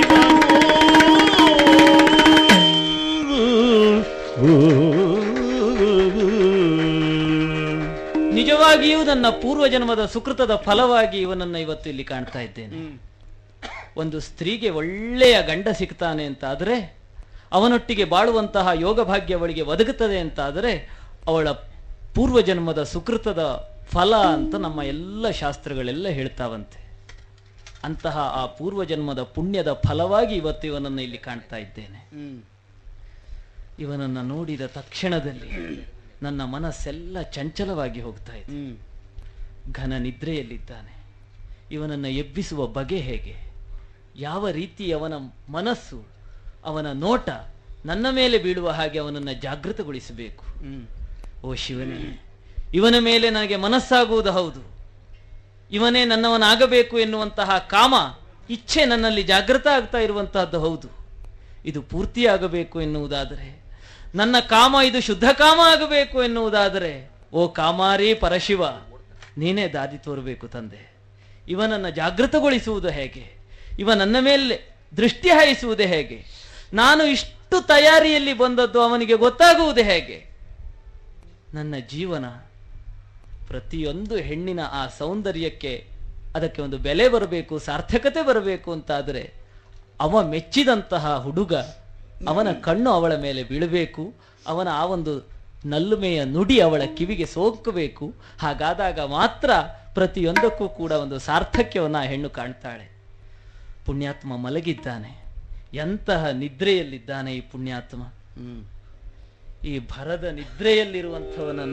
ಇವನು ನಿಜವಾಗಿಯೂ ನನ್ನ ಪೂರ್ವ ಜನ್ಮದ ಸುಕೃತದ ಫಲವಾಗಿ ಇವನನ್ನ ಇವತ್ತು ಇಲ್ಲಿ ಕಾಣ್ತಾ ಇದ್ದೇನೆ ಒಂದು ಸ್ತ್ರೀಗೆ ಒಳ್ಳೆಯ ಗಂಡ ಸಿಗ್ತಾನೆ ಅಂತ ಆದರೆ ಅವನೊಟ್ಟಿಗೆ ಬಾಳುವಂತಹ ಯೋಗ ಭಾಗ್ಯ ಅವಳಿಗೆ ಒದಗುತ್ತದೆ ಅಂತ ಆದರೆ ಅವಳ ಪೂರ್ವ ಜನ್ಮದ ಸುಕೃತದ ಫಲ ಅಂತ ನಮ್ಮ ಎಲ್ಲ ಶಾಸ್ತ್ರಗಳೆಲ್ಲ ಹೇಳ್ತಾವಂತೆ ಅಂತಹ ಆ ಪೂರ್ವ ಜನ್ಮದ ಪುಣ್ಯದ ಫಲವಾಗಿ ಇವತ್ತು ಇವನನ್ನು ಇಲ್ಲಿ ಕಾಣ್ತಾ ಇದ್ದೇನೆ ಇವನನ್ನ ನೋಡಿದ ತಕ್ಷಣದಲ್ಲಿ ನನ್ನ ಮನಸ್ಸೆಲ್ಲ ಚಂಚಲವಾಗಿ ಹೋಗ್ತಾ ಇದೆ ಘನ ನಿದ್ರೆಯಲ್ಲಿದ್ದಾನೆ ಇವನನ್ನ ಎಬ್ಬಿಸುವ ಬಗೆ ಹೇಗೆ ಯಾವ ರೀತಿ ಅವನ ಮನಸ್ಸು ಅವನ ನೋಟ ನನ್ನ ಮೇಲೆ ಬೀಳುವ ಹಾಗೆ ಅವನನ್ನ ಜಾಗೃತಗೊಳಿಸಬೇಕು ಓ ಶಿವನೇ ಇವನ ಮೇಲೆ ನನಗೆ ಮನಸ್ಸಾಗುವುದು ಹೌದು ಇವನೇ ನನ್ನವನಾಗಬೇಕು ಎನ್ನುವಂತಹ ಕಾಮ ಇಚ್ಛೆ ನನ್ನಲ್ಲಿ ಜಾಗೃತ ಆಗ್ತಾ ಇರುವಂತಹದ್ದು ಹೌದು ಇದು ಪೂರ್ತಿಯಾಗಬೇಕು ಎನ್ನುವುದಾದರೆ ನನ್ನ ಕಾಮ ಇದು ಶುದ್ಧ ಕಾಮ ಆಗಬೇಕು ಎನ್ನುವುದಾದರೆ ಓ ಕಾಮಾರಿ ಪರಶಿವ ನೀನೇ ದಾರಿ ತೋರಬೇಕು ತಂದೆ ಇವನನ್ನ ಜಾಗೃತಗೊಳಿಸುವುದು ಹೇಗೆ ಇವ ನನ್ನ ಮೇಲೆ ದೃಷ್ಟಿ ಹಾಯಿಸುವುದೇ ಹೇಗೆ ನಾನು ಇಷ್ಟು ತಯಾರಿಯಲ್ಲಿ ಬಂದದ್ದು ಅವನಿಗೆ ಗೊತ್ತಾಗುವುದು ಹೇಗೆ ನನ್ನ ಜೀವನ ಪ್ರತಿಯೊಂದು ಹೆಣ್ಣಿನ ಆ ಸೌಂದರ್ಯಕ್ಕೆ ಅದಕ್ಕೆ ಒಂದು ಬೆಲೆ ಬರಬೇಕು ಸಾರ್ಥಕತೆ ಬರಬೇಕು ಅಂತಾದರೆ ಅವ ಮೆಚ್ಚಿದಂತಹ ಹುಡುಗ ಅವನ ಕಣ್ಣು ಅವಳ ಮೇಲೆ ಬೀಳಬೇಕು ಅವನ ಆ ಒಂದು ನಲ್ಲುಮೆಯ ನುಡಿ ಅವಳ ಕಿವಿಗೆ ಸೋಕಬೇಕು ಹಾಗಾದಾಗ ಮಾತ್ರ ಪ್ರತಿಯೊಂದಕ್ಕೂ ಕೂಡ ಒಂದು ಸಾರ್ಥಕ್ಯವನ್ನ ಆ ಹೆಣ್ಣು ಕಾಣ್ತಾಳೆ ಪುಣ್ಯಾತ್ಮ ಮಲಗಿದ್ದಾನೆ ಎಂತಹ ನಿದ್ರೆಯಲ್ಲಿದ್ದಾನೆ ಈ ಪುಣ್ಯಾತ್ಮ ಈ ಭರದ ನಿದ್ರೆಯಲ್ಲಿರುವಂಥವನನ್ನ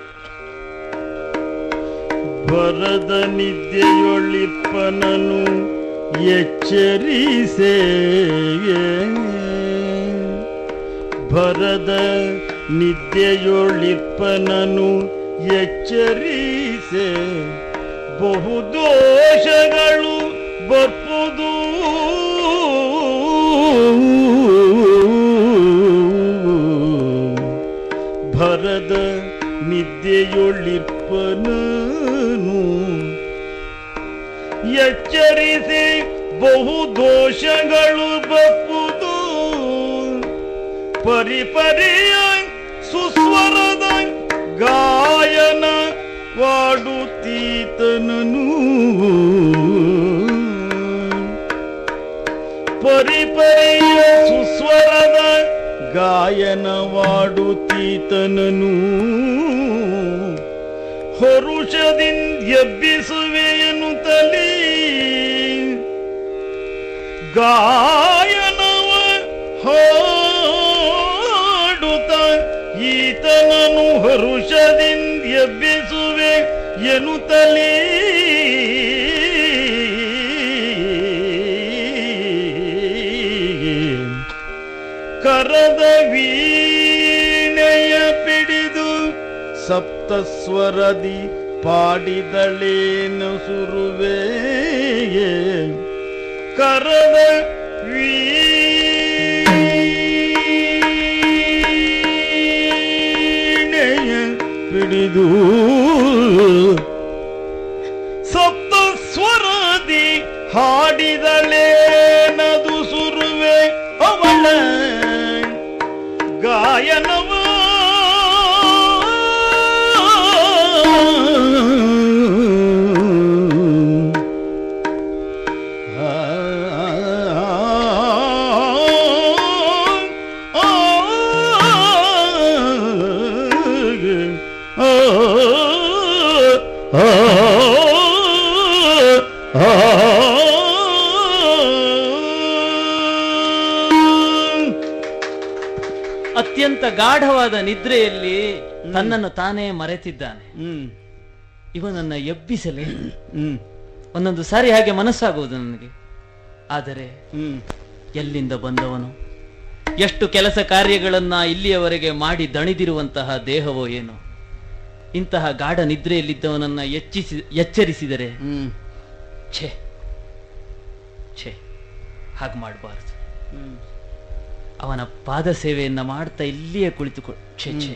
ಬರದ ನಿದ್ದೆಯೊಳಿಪ್ಪನನು ಎಚ್ಚರಿಸೇ ಭರದ ನಿದ್ದೆಯೊಳಿಪ್ಪನನು ಎಚ್ಚರಿಸೆ ಬಹುದೋಷಗಳು ಬರ್ಪುದು ಭರದ ನಿದ್ದೆಯೊಳಿಪ್ಪನನು ಎಚ್ಚರಿಸಿ ಬಹು ದೋಷಗಳು ಬಪ್ಪುದು ಪರಿಪರಿಯ ಸುಸ್ವರದ ಗಾಯನ ವಾಡುತ್ತೀತನನು ಪರಿಪರಿಯ ಸುಸ್ವರದ ಗಾಯನ ವಾಡುತ್ತೀತನನು ಹೊರುಷದಿಂದ್ಯಬ್ಬಿಸುವೆಯನು ತಲಿ ಗಾಯನವ ಹಾಡುತ್ತ ಈತನನು ಹರುಷದಿಂದ್ಯಬ್ಬಿಸುವೆ ಎನ್ನುತ್ತಲೇ ಕರದ ವೀಣೆಯ ಪಿಡಿದು ಸಪ್ತಸ್ವರದಿ ಪಾಡಿದಳೇನು ಸುರುವೆ ಕರದ ವೀಣೆಯ ಪಿಡಿದು ಸಪ್ತಸ್ವರದಿ ಹಾಡಿದಳೇನದು ಸುರುವೆ ಅವಳ ಗಾಯನವ ಅತ್ಯಂತ ಗಾಢವಾದ ನಿದ್ರೆಯಲ್ಲಿ ತನ್ನನ್ನು ತಾನೇ ಮರೆತಿದ್ದಾನೆ ಹ್ಮ್ ಇವನನ್ನ ಎಬ್ಬಿಸಲೇ ಹ್ಮ್ ಒಂದೊಂದು ಸಾರಿ ಹಾಗೆ ಮನಸ್ಸಾಗುವುದು ನನಗೆ ಆದರೆ ಹ್ಮ್ ಎಲ್ಲಿಂದ ಬಂದವನು ಎಷ್ಟು ಕೆಲಸ ಕಾರ್ಯಗಳನ್ನ ಇಲ್ಲಿಯವರೆಗೆ ಮಾಡಿ ದಣಿದಿರುವಂತಹ ದೇಹವೋ ಏನೋ ಇಂತಹ ಗಾಢ ನಿದ್ರೆಯಲ್ಲಿದ್ದವನನ್ನ ಎಚ್ಚಿಸಿ ಎಚ್ಚರಿಸಿದರೆ ಹ್ಮ್ ಛೇ ಛೇ ಹಾಗೆ ಮಾಡಬಾರದು ಹ್ಮ್ ಅವನ ಪಾದ ಸೇವೆಯನ್ನ ಮಾಡ್ತಾ ಇಲ್ಲಿಯೇ ಕುಳಿತುಕೊ ಛೇ ಛೇ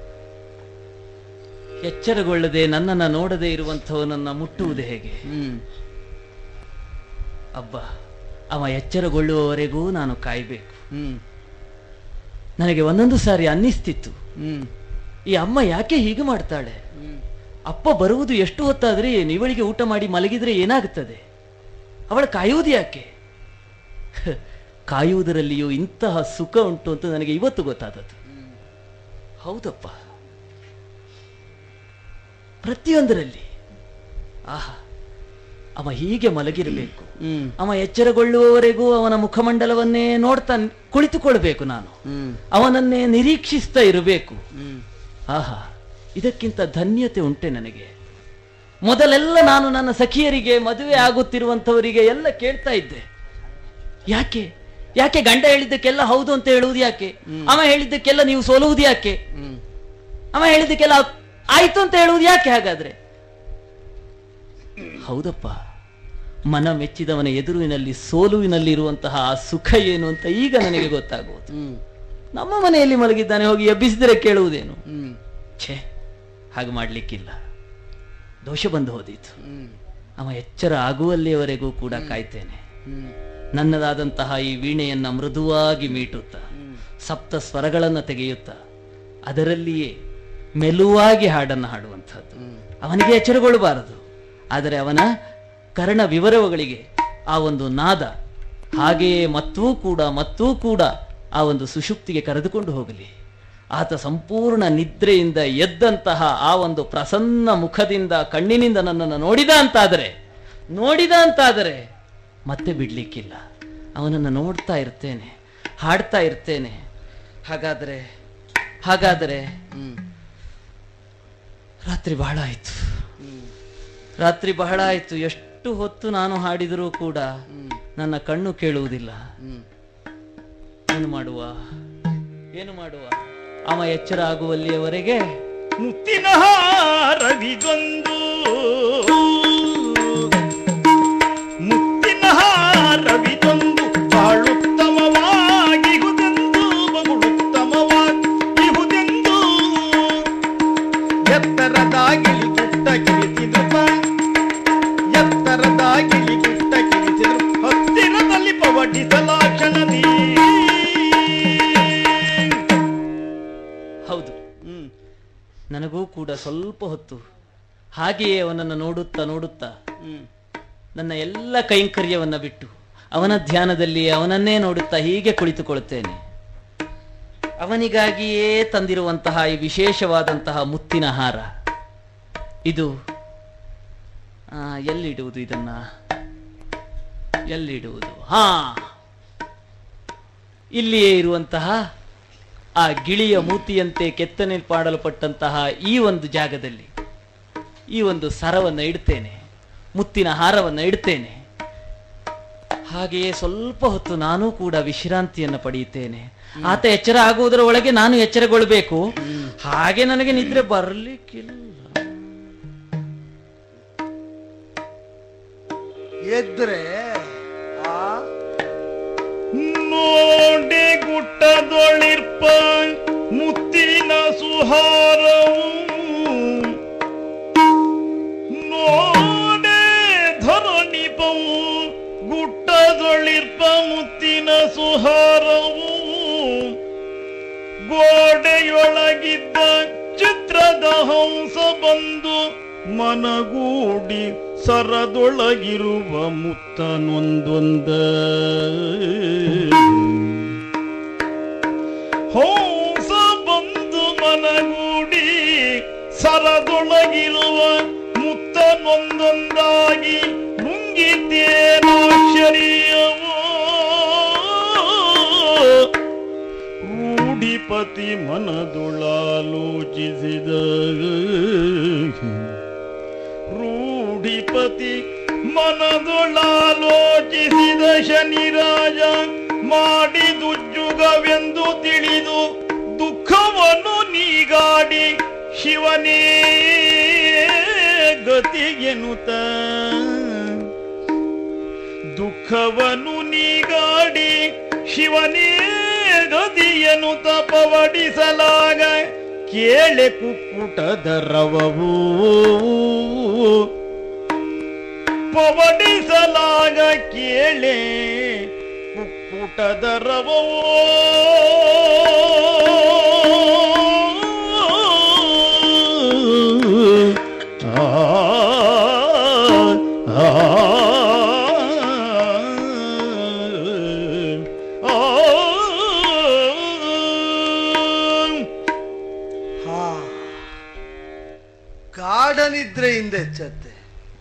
ಎಚ್ಚರಗೊಳ್ಳದೆ ನನ್ನನ್ನ ನೋಡದೆ ಇರುವಂಥವನನ್ನ ಮುಟ್ಟುವುದು ಹೇಗೆ ಹ್ಮ್ ಅಬ್ಬ ಅವ ಎಚ್ಚರಗೊಳ್ಳುವವರೆಗೂ ನಾನು ಕಾಯಬೇಕು ಹ್ಮ್ ನನಗೆ ಒಂದೊಂದು ಸಾರಿ ಅನ್ನಿಸ್ತಿತ್ತು ಹ್ಮ್ ಈ ಅಮ್ಮ ಯಾಕೆ ಹೀಗೆ ಮಾಡ್ತಾಳೆ ಹ್ಮ್ ಅಪ್ಪ ಬರುವುದು ಎಷ್ಟು ಹೊತ್ತಾದ್ರೆ ಏನು ಇವಳಿಗೆ ಊಟ ಮಾಡಿ ಮಲಗಿದ್ರೆ ಏನಾಗುತ್ತದೆ ಅವಳ ಕಾಯುವುದು ಯಾಕೆ ಹ, ಕಾಯುವುದರಲ್ಲಿಯೂ ಇಂತಹ ಸುಖ ಉಂಟು ಅಂತ ನನಗೆ ಇವತ್ತು ಗೊತ್ತಾದದ್ದು ಹೌದಪ್ಪ ಪ್ರತಿಯೊಂದರಲ್ಲಿ ಆಹಾ ಅವ ಹೀಗೆ ಮಲಗಿರಬೇಕು ಹ್ಮ್ ಅವ ಎಚ್ಚರಗೊಳ್ಳುವವರೆಗೂ ಅವನ ಮುಖಮಂಡಲವನ್ನೇ ನೋಡ್ತಾ ಕುಳಿತುಕೊಳ್ಬೇಕು ನಾನು ಹ್ಮ್ ಅವನನ್ನೇ ನಿರೀಕ್ಷಿಸ್ತಾ ಇರಬೇಕು ಹ್ಮ್ ಆಹಾ ಇದಕ್ಕಿಂತ ಧನ್ಯತೆ ಉಂಟೆ ನನಗೆ ಮೊದಲೆಲ್ಲ ನಾನು ನನ್ನ ಸಖಿಯರಿಗೆ ಮದುವೆ ಆಗುತ್ತಿರುವಂತವರಿಗೆ ಎಲ್ಲ ಕೇಳ್ತಾ ಇದ್ದೆ ಯಾಕೆ ಯಾಕೆ ಗಂಡ ಹೇಳಿದ್ದಕ್ಕೆಲ್ಲ ಹೌದು ಅಂತ ಹೇಳುವುದು ಯಾಕೆ ಅವ ಹೇಳಿದ್ದಕ್ಕೆಲ್ಲ ನೀವು ಸೋಲುವುದು ಯಾಕೆ ಹ್ಮ್ ಅವ ಹೇಳಿದ್ದಕ್ಕೆಲ್ಲ ಆಯ್ತು ಅಂತ ಹೇಳುವುದು ಯಾಕೆ ಹಾಗಾದ್ರೆ ಹೌದಪ್ಪ ಮನ ಮೆಚ್ಚಿದವನ ಎದುರುವಿನಲ್ಲಿ ಸೋಲುವಿನಲ್ಲಿ ಇರುವಂತಹ ಆ ಸುಖ ಏನು ಅಂತ ಈಗ ನನಗೆ ಗೊತ್ತಾಗುವುದು ಹ್ಮ್ ನಮ್ಮ ಮನೆಯಲ್ಲಿ ಮಲಗಿದ್ದಾನೆ ಹೋಗಿ ಎಬ್ಬಿಸಿದರೆ ಕೇಳುವುದೇನು ಹ್ಮ್ ಛೇ ಹಾಗೆ ಮಾಡ್ಲಿಕ್ಕಿಲ್ಲ ದೋಷ ಬಂದು ಹೋದೀತು ಹ್ಮ್ ಅವ ಎಚ್ಚರ ಆಗುವಲ್ಲಿಯವರೆಗೂ ಕೂಡ ಕಾಯ್ತೇನೆ ಹ್ಮ್ ನನ್ನದಾದಂತಹ ಈ ವೀಣೆಯನ್ನ ಮೃದುವಾಗಿ ಮೀಟುತ್ತಾ ಸಪ್ತ ಸ್ವರಗಳನ್ನ ತೆಗೆಯುತ್ತಾ ಅದರಲ್ಲಿಯೇ ಮೆಲುವಾಗಿ ಹಾಡನ್ನು ಹಾಡುವಂಥದ್ದು ಅವನಿಗೆ ಎಚ್ಚರಗೊಳ್ಳಬಾರದು ಆದರೆ ಅವನ ಕರ್ಣ ವಿವರಗಳಿಗೆ ಆ ಒಂದು ನಾದ ಹಾಗೆಯೇ ಮತ್ತೂ ಕೂಡ ಮತ್ತೂ ಕೂಡ ಆ ಒಂದು ಸುಷುಪ್ತಿಗೆ ಕರೆದುಕೊಂಡು ಹೋಗಲಿ ಆತ ಸಂಪೂರ್ಣ ನಿದ್ರೆಯಿಂದ ಎದ್ದಂತಹ ಆ ಒಂದು ಪ್ರಸನ್ನ ಮುಖದಿಂದ ಕಣ್ಣಿನಿಂದ ನನ್ನನ್ನು ನೋಡಿದ ಅಂತಾದರೆ ನೋಡಿದ ಅಂತಾದರೆ ಮತ್ತೆ ಬಿಡ್ಲಿಕ್ಕಿಲ್ಲ ಅವನನ್ನು ನೋಡ್ತಾ ಇರ್ತೇನೆ ಹಾಡ್ತಾ ಇರ್ತೇನೆ ಹಾಗಾದರೆ ಹಾಗಾದರೆ ಹ್ಮ್ ರಾತ್ರಿ ಬಹಳ ಆಯ್ತು ರಾತ್ರಿ ಬಹಳ ಆಯ್ತು ಎಷ್ಟು ಹೊತ್ತು ನಾನು ಹಾಡಿದರೂ ಕೂಡ ನನ್ನ ಕಣ್ಣು ಕೇಳುವುದಿಲ್ಲ ಹ್ಮ್ ಏನು ಮಾಡುವ ಏನು ಮಾಡುವ ಅವ ಎಚ್ಚರ ಆಗುವಲ್ಲಿಯವರೆಗೆ ಮುತ್ತಿನ ಹಾರವಿದೊಂದು ಮುತ್ತಿನ ಹಾರವಿದೊಂದು ಬಾಳುತ್ತಮವಾಗಿಹುದೆಂದು ಬಗುಳುತ್ತಮವಾಗಿಹುದೆಂದು ಎತ್ತರದಾಗಿಲಿ ಗುಟ್ಟ ಕಿರಿಸಿದೃಪ ಎತ್ತರದಾಗಿಲಿ ಗುಟ್ಟ ಕಿರಿಸಿದ್ರು ಹತ್ತಿರದಲ್ಲಿ ಪವಡಿಸಲಾಕ್ಷಣದಿ ಹೌದು ಹ್ಮ್ ನನಗೂ ಕೂಡ ಸ್ವಲ್ಪ ಹೊತ್ತು ಹಾಗೆಯೇ ಅವನನ್ನು ನೋಡುತ್ತಾ ನೋಡುತ್ತಾ ಹ್ಮ್ ನನ್ನ ಎಲ್ಲ ಕೈಂಕರ್ಯವನ್ನ ಬಿಟ್ಟು ಅವನ ಧ್ಯಾನದಲ್ಲಿ ಅವನನ್ನೇ ನೋಡುತ್ತಾ ಹೀಗೆ ಕುಳಿತುಕೊಳ್ಳುತ್ತೇನೆ ಅವನಿಗಾಗಿಯೇ ತಂದಿರುವಂತಹ ಈ ವಿಶೇಷವಾದಂತಹ ಮುತ್ತಿನ ಹಾರ ಇದು ಆ, ಎಲ್ಲಿಡುವುದು ಇದನ್ನ ಎಲ್ಲಿಡುವುದು ಹಾ ಇಲ್ಲಿಯೇ ಇರುವಂತಹ ಆ ಗಿಳಿಯ ಮೂತಿಯಂತೆ ಕೆತ್ತನೆ ಮಾಡಲ್ಪಟ್ಟಂತಹ ಈ ಒಂದು ಜಾಗದಲ್ಲಿ ಈ ಒಂದು ಸರವನ್ನು ಇಡ್ತೇನೆ ಮುತ್ತಿನ ಹಾರವನ್ನು ಇಡ್ತೇನೆ ಹಾಗೆಯೇ ಸ್ವಲ್ಪ ಹೊತ್ತು ನಾನು ಕೂಡ ವಿಶ್ರಾಂತಿಯನ್ನು ಪಡೆಯುತ್ತೇನೆ ಆತ ಎಚ್ಚರ ಆಗುವುದರ ಒಳಗೆ ನಾನು ಎಚ್ಚರಗೊಳ್ಬೇಕು ಹಾಗೆ ನನಗೆ ನಿದ್ರೆ ಬರಲಿಕ್ಕಿಲ್ಲ ಎದ್ರೆ ಆ ನೋಡಿ ಗುಟ್ಟದೊಳಿರ್ಪ ಮುತ್ತಿನ ಸುಹಾರವು ನೋಡೆ ಧರಣಿಪವು ಗುಟ್ಟದೊಳಿರ್ಪ ಮುತ್ತಿನ ಸುಹಾರವು ಗೋಡೆಯೊಳಗಿದ್ದ ಚಿತ್ರದ ಹಂಸ ಬಂದು ಮನಗೂಡಿ ಸರದೊಳಗಿರುವ ಮುತ್ತನೊಂದೊಂದ ಹಂಸ ಬಂದು ಮನಗೂಡಿ ಸರದೊಳಗಿರುವ ಮುತ್ತನೊಂದೊಂದಾಗಿ ನುಂಗಿದ್ದೇನಾಶ್ಚರ್ಯವೋ ರೂಢಿಪತಿ ಮನದುಳಾಲೋಚಿಸಿದ ರೂಢಿಪತಿ ಮನದುಳಾಲೋಚಿಸಿದ ಶನಿರಾಜ ಮಾಡಿದುಜ್ಜುಗವೆಂದು ತಿಳಿದು ದುಃಖವನ್ನು ನೀಗಾಡಿ ಶಿವನೇ ಗತಿಗೆನುತ ದುಃಖವನ್ನು ನೀಗಾಡಿ ಶಿವನೇ ಗದಿಯನು ತಪವಡಿಸಲಾಗ ಕೇಳೆ ಕುಕ್ಕುಟದ ರವವು ಪವಡಿಸಲಾಗ ಕೇಳೆ ಕುಕ್ಕುಟದ ರವವು ಆ ಆ ಹಾ ಗಾಢ ನಿದ್ರೆಯಿಂದ ಎಚ್ಚತ್ತೆ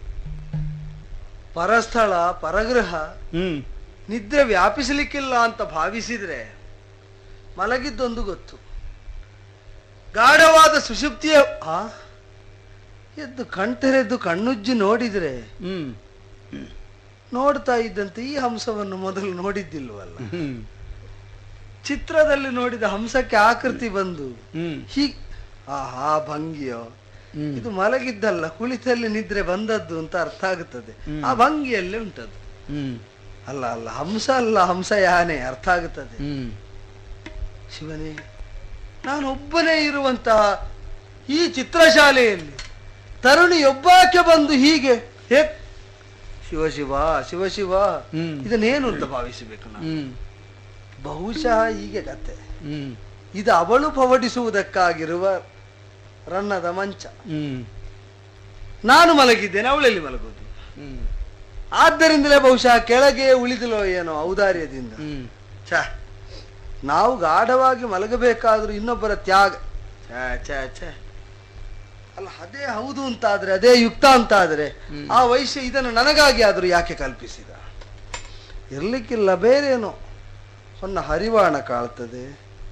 ಪರಸ್ಥಳ ಪರಗೃಹ ಹ್ಮ್ ನಿದ್ರೆ ವ್ಯಾಪಿಸಲಿಕ್ಕಿಲ್ಲ ಅಂತ ಭಾವಿಸಿದ್ರೆ ಮಲಗಿದ್ದೊಂದು ಗೊತ್ತು ಗಾಢವಾದ ಸುಷುಪ್ತಿಯ ಆ ಎದ್ದು ಕಣ್ತೆರೆದ್ದು ಕಣ್ಣುಜ್ಜಿ ನೋಡಿದ್ರೆ ಹ್ಮ್ ನೋಡ್ತಾ ಇದ್ದಂತೆ ಈ ಹಂಸವನ್ನು ಮೊದಲು ನೋಡಿದ್ದಿಲ್ವಲ್ಲ ಹ್ಮ್ ಚಿತ್ರದಲ್ಲಿ ನೋಡಿದ ಹಂಸಕ್ಕೆ ಆಕೃತಿ ಬಂದು ಹ್ಮ್ ಹೀ ಆಹಾ ಭಂಗಿಯೋ ಹ್ಮ್. ಇದು ಮಲಗಿದ್ದಲ್ಲ ಕುಳಿತಲ್ಲಿ ನಿದ್ರೆ ಬಂದದ್ದು ಅಂತ ಅರ್ಥ ಆಗುತ್ತದೆ ಹ್ಮ್. ಆ ಭಂಗಿಯಲ್ಲಿ ಉಂಟದು ಹ್ಮ್ ಅಲ್ಲ ಅಲ್ಲ ಹಂಸ ಅಲ್ಲ ಹಂಸ ಯಾನೆ ಅರ್ಥ ಆಗುತ್ತದೆ ಹ್ಮ್ ಶಿವನೇ ನಾನು ಒಬ್ಬನೇ ಇರುವಂತಹ ಈ ಚಿತ್ರಶಾಲೆಯಲ್ಲಿ ತರುಣಿಯೊಬ್ಬಾಕೆ ಬಂದು ಹೀಗೆ ಹೇ ಶಿವ ಶಿವ ಶಿವ ಶಿವ ಹ್ಮ್. ಇದನ್ನೇನು ಅಂತ ಭಾವಿಸಬೇಕು ನಾನು ಹ್ಮ್ ಬಹುಶಃ ಹೀಗೆ ಕತೆ ಹ್ಮ್ ಇದು ಅವಳು ಪವಡಿಸುವುದಕ್ಕಾಗಿರುವ ರನ್ನದ ಮಂಚ ಹ್ಮ್ ನಾನು ಮಲಗಿದ್ದೇನೆ ಅವಳೆಲ್ಲಿ ಮಲಗುವುದು ಹ್ಮ್ ಆದ್ದರಿಂದಲೇ ಬಹುಶಃ ಕೆಳಗೆ ಉಳಿದಿಲೋ ಏನೋ ಔದಾರ್ಯದಿಂದ ಹ್ಮ್ ಛ ನಾವು ಗಾಢವಾಗಿ ಮಲಗಬೇಕಾದ್ರೂ ಇನ್ನೊಬ್ಬರ ತ್ಯಾಗ ಛ ಛ ಛ ಅಲ್ಲ ಅದೇ ಹೌದು ಅಂತಾದ್ರೆ ಅದೇ ಯುಕ್ತ ಅಂತಾದ್ರೆ ಹ್ಮ್. ಆ ವೈಶ್ಯ ಇದನ್ನು ನನಗಾಗಿ ಆದ್ರೂ ಯಾಕೆ ಕಲ್ಪಿಸಿದ ಇರ್ಲಿಕ್ಕಿಲ್ಲ ಬೇರೇನೋ ಹೊನ್ನ ಹರಿವಾಣ ಕಾಳ್ತದೆ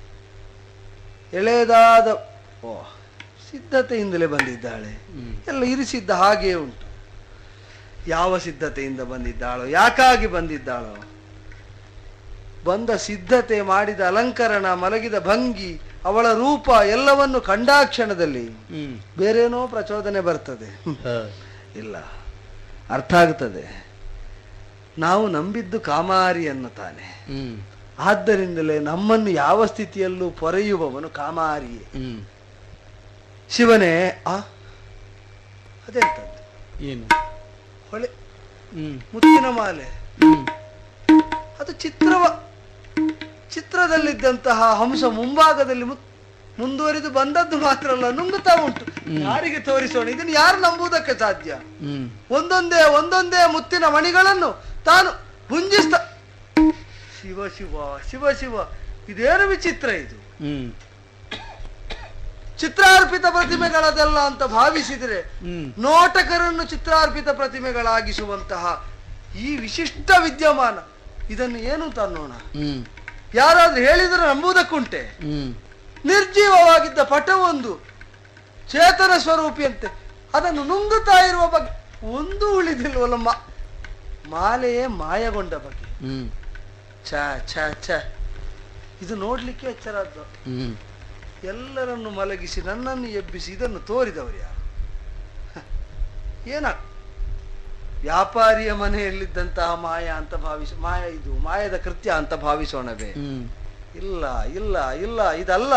ಎಳೆದಾದ ಓ ಸಿದ್ಧತೆಯಿಂದಲೇ ಬಂದಿದ್ದಾಳೆ ಹ್ಮ್. ಎಲ್ಲ ಇರಿಸಿದ್ದ ಹಾಗೆಯೇ ಉಂಟು ಯಾವ ಸಿದ್ಧತೆಯಿಂದ ಬಂದಿದ್ದಾಳೋ ಯಾಕಾಗಿ ಬಂದಿದ್ದಾಳೋ ಬಂದ ಸಿದ್ಧತೆ ಮಾಡಿದ ಅಲಂಕರಣ ಮಲಗಿದ ಭಂಗಿ ಅವಳ ರೂಪ ಎಲ್ಲವನ್ನು ಕಂಡಾಕ್ಷಣದಲ್ಲಿ ಹ್ಮ್ ಬೇರೇನೋ ಪ್ರಚೋದನೆ ಬರ್ತದೆ ಹ್ಮ್. ಹ. ಇಲ್ಲ ಅರ್ಥ ಆಗ್ತದೆ ನಾವು ನಂಬಿದ್ದು ಕಾಮಾರಿಯನ್ನು ತಾನೆ ಹ್ಮ್ ಆದ್ದರಿಂದಲೇ ನಮ್ಮನ್ನು ಯಾವ ಸ್ಥಿತಿಯಲ್ಲೂ ಪೊರೆಯುವವನು ಕಾಮಾರಿಯೇ ಹ್ಮ್ ಶಿವನೇ ಆ ಅದೆಂತದ್ದು ಏನು ಹೊಳೆ ಹ್ಮ್ ಮುತ್ತಿನ ಮಾಲೆ ಹ್ಮ್ ಅದು ಚಿತ್ರವ ಚಿತ್ರದಲ್ಲಿದ್ದಂತಹ ಹಂಸ ಮುಂಭಾಗದಲ್ಲಿ ಮುತ್- ಮುಂದುವರಿದು ಬಂದದ್ದು ಮಾತ್ರ ಅಲ್ಲ ನುಂಗುತ್ತಾ ಉಂಟು ಯಾರಿಗೆ ತೋರಿಸೋಣ ಇದನ್ನು ಯಾರು ನಂಬುವುದಕ್ಕೆ ಸಾಧ್ಯ ಹ್ಮ್ ಒಂದೊಂದೇ ಒಂದೊಂದೇ ಮುತ್ತಿನ ಮಣಿಗಳನ್ನು ತಾನು ಭುಂಜಿಸ್ತ ಶಿವ ಶಿವ ಶಿವ ಶಿವ ಇದೇನು ವಿಚಿತ್ರ ಇದು ಹ್ಮ್ ಚಿತ್ರಾರ್ಪಿತ ಪ್ರತಿಮೆಗಳದಲ್ಲ ಅಂತ ಭಾವಿಸಿದರೆ ಹ್ಮ್ ನೋಟಕರನ್ನು ಚಿತ್ರಾರ್ಪಿತ ಪ್ರತಿಮೆಗಳಾಗಿಸುವಂತಹ ಈ ವಿಶಿಷ್ಟ ವಿದ್ಯಮಾನ ಇದನ್ನು ಏನು ಅಂತ ಅನ್ನೋಣ ಹ್ಮ್ ಯಾರಾದ್ರೂ ಹೇಳಿದ್ರೆ ನಂಬುವುದಕ್ಕುಂಟೆ ಹ್ಮ್ ನಿರ್ಜೀವವಾಗಿದ್ದ ಪಟವೊಂದು ಚೇತನ ಸ್ವರೂಪಿಯಂತೆ ಅದನ್ನು ನುಂಗುತ್ತಾ ಇರುವ ಬಗ್ಗೆ ಒಂದು ಉಳಿದಿಲ್ವಲ್ಲ ಮಾ ಮಾಲೆಯೇ ಮಾಯಗೊಂಡ ಬಗ್ಗೆ ಹ್ಮ್ ಛ ಛ ಛ ಇದು ನೋಡ್ಲಿಕ್ಕೆ ಎಚ್ಚರದ್ದು ಹ್ಮ್ ಎಲ್ಲರನ್ನು ಮಲಗಿಸಿ ನನ್ನನ್ನು ಎಬ್ಬಿಸಿ ಇದನ್ನು ತೋರಿದವರು ಯಾರು ಹ, ಏನ ವ್ಯಾಪಾರಿಯ ಮನೆಯಲ್ಲಿದ್ದಂತಹ ಮಾಯ ಅಂತ ಭಾವಿಸ ಮಾಯ ಇದು ಮಾಯದ ಕೃತ್ಯ ಅಂತ ಭಾವಿಸೋಣವೇ ಹ್ಮ್ ಇಲ್ಲ ಇಲ್ಲ ಇಲ್ಲ ಇದಲ್ಲ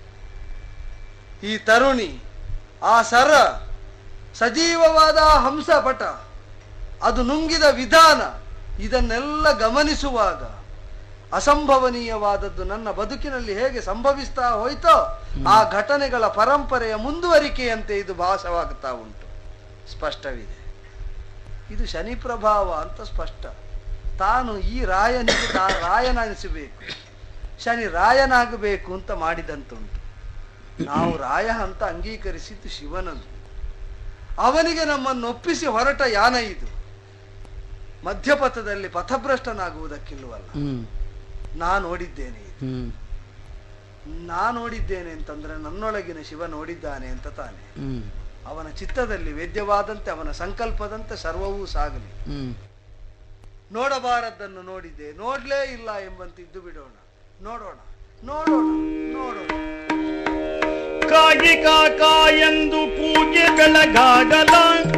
ಈ ತರುಣಿ ಆ ಸರ ಸಜೀವವಾದ ಆ ಹಂಸಪಟ ಅದು ನುಂಗಿದ ವಿಧಾನ ಇದನ್ನೆಲ್ಲ ಗಮನಿಸುವಾಗ ಅಸಂಭವನೀಯವಾದದ್ದು ನನ್ನ ಬದುಕಿನಲ್ಲಿ ಹೇಗೆ ಸಂಭವಿಸ್ತಾ ಹೋಯ್ತೋ ಆ ಘಟನೆಗಳ ಪರಂಪರೆಯ ಮುಂದುವರಿಕೆಯಂತೆ ಇದು ಭಾಸವಾಗುತ್ತಾ ಉಂಟು ಸ್ಪಷ್ಟವಿದೆ ಇದು ಶನಿ ಪ್ರಭಾವ ಅಂತ ಸ್ಪಷ್ಟ ತಾನು ಈ ರಾಯನಿಗೆ ತಾ ರಾಯನೆನಿಸಬೇಕು ಶನಿ ರಾಯನಾಗಬೇಕು ಅಂತ ಮಾಡಿದಂತುಂಟು ನಾವು ರಾಯ ಅಂತ ಅಂಗೀಕರಿಸಿದ್ದು ಶಿವನನ್ನು ಅವನಿಗೆ ನಮ್ಮನ್ನು ಒಪ್ಪಿಸಿ ಹೊರಟ ಯಾನ ಇದು ಮಧ್ಯಪಥದಲ್ಲಿ ಪಥಭ್ರಷ್ಟನಾಗುವುದಕ್ಕಿಲ್ವಲ್ಲ ಹ್ಮ್ ನಾ ನೋಡಿದ್ದೇನೆ ಇದು ಹ್ಮ್ ನಾ ನೋಡಿದ್ದೇನೆ ಅಂತಂದ್ರೆ ನನ್ನೊಳಗಿನ ಶಿವ ನೋಡಿದ್ದಾನೆ ಅಂತ ತಾನೆ ಹ್ಮ್ ಅವನ ಚಿತ್ತದಲ್ಲಿ ವೇದ್ಯವಾದಂತೆ ಅವನ ಸಂಕಲ್ಪದಂತೆ ಸರ್ವವೂ ಸಾಗಲಿ ಹ್ಮ್ ನೋಡಬಾರದ್ದನ್ನು ನೋಡಿದ್ದೆ ನೋಡ್ಲೇ ಇಲ್ಲ ಎಂಬಂತೆ ಇದ್ದು ಬಿಡೋಣ ನೋಡೋಣ ನೋಡೋಣ ನೋಡೋಣ ಕಾಗಿ ಕಾಕ ಎಂದು ಕೂಗೆ ಬೆಳಗಾಗಲ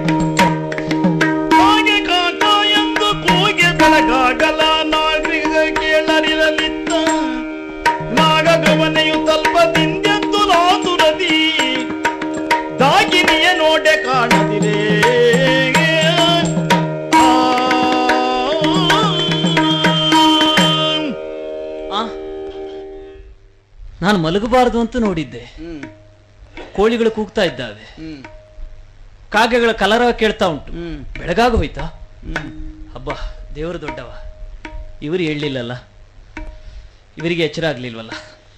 ಕಾಗೆ ಕಾಕ ಎಂದು ಕೂಗೆ ಬೆಳಗಾಗಲ ನಾಗರಿಕ ಕೇಳರಿರಲಿತ್ತ ನಾಗಗಮನೆಯು ತಲ್ಪದಿಂದೆದ್ದು ನಾತುರದಿ ದಾಗಿನಿಯ ನೋಡೆ ಕಾಣದಿರೇ ಆ ಆ ನಾನು ಮಲಗಬಾರದು ಅಂತ ನೋಡಿದ್ದೆ ಹ್ಮ್ ಕೋಳಿಗಳು ಕೂಗ್ತಾ ಇದ್ದಾವೆ ಹ್ಮ್ ಕಾಗೆಗಳ ಕಲರವ ಕೇಳ್ತಾ ಉಂಟು ಹ್ಮ್ ಬೆಳಗಾಗ ಹೋಯ್ತಾ ಹ್ಮ್ ಹಬ್ಬ ದೇವರು ದೊಡ್ಡವ ಇವರು ಹೇಳಲಿಲ್ಲಲ್ಲ ಇವರಿಗೆ ಎಚ್ಚರ ಆಗ್ಲಿಲ್ವಲ್ಲ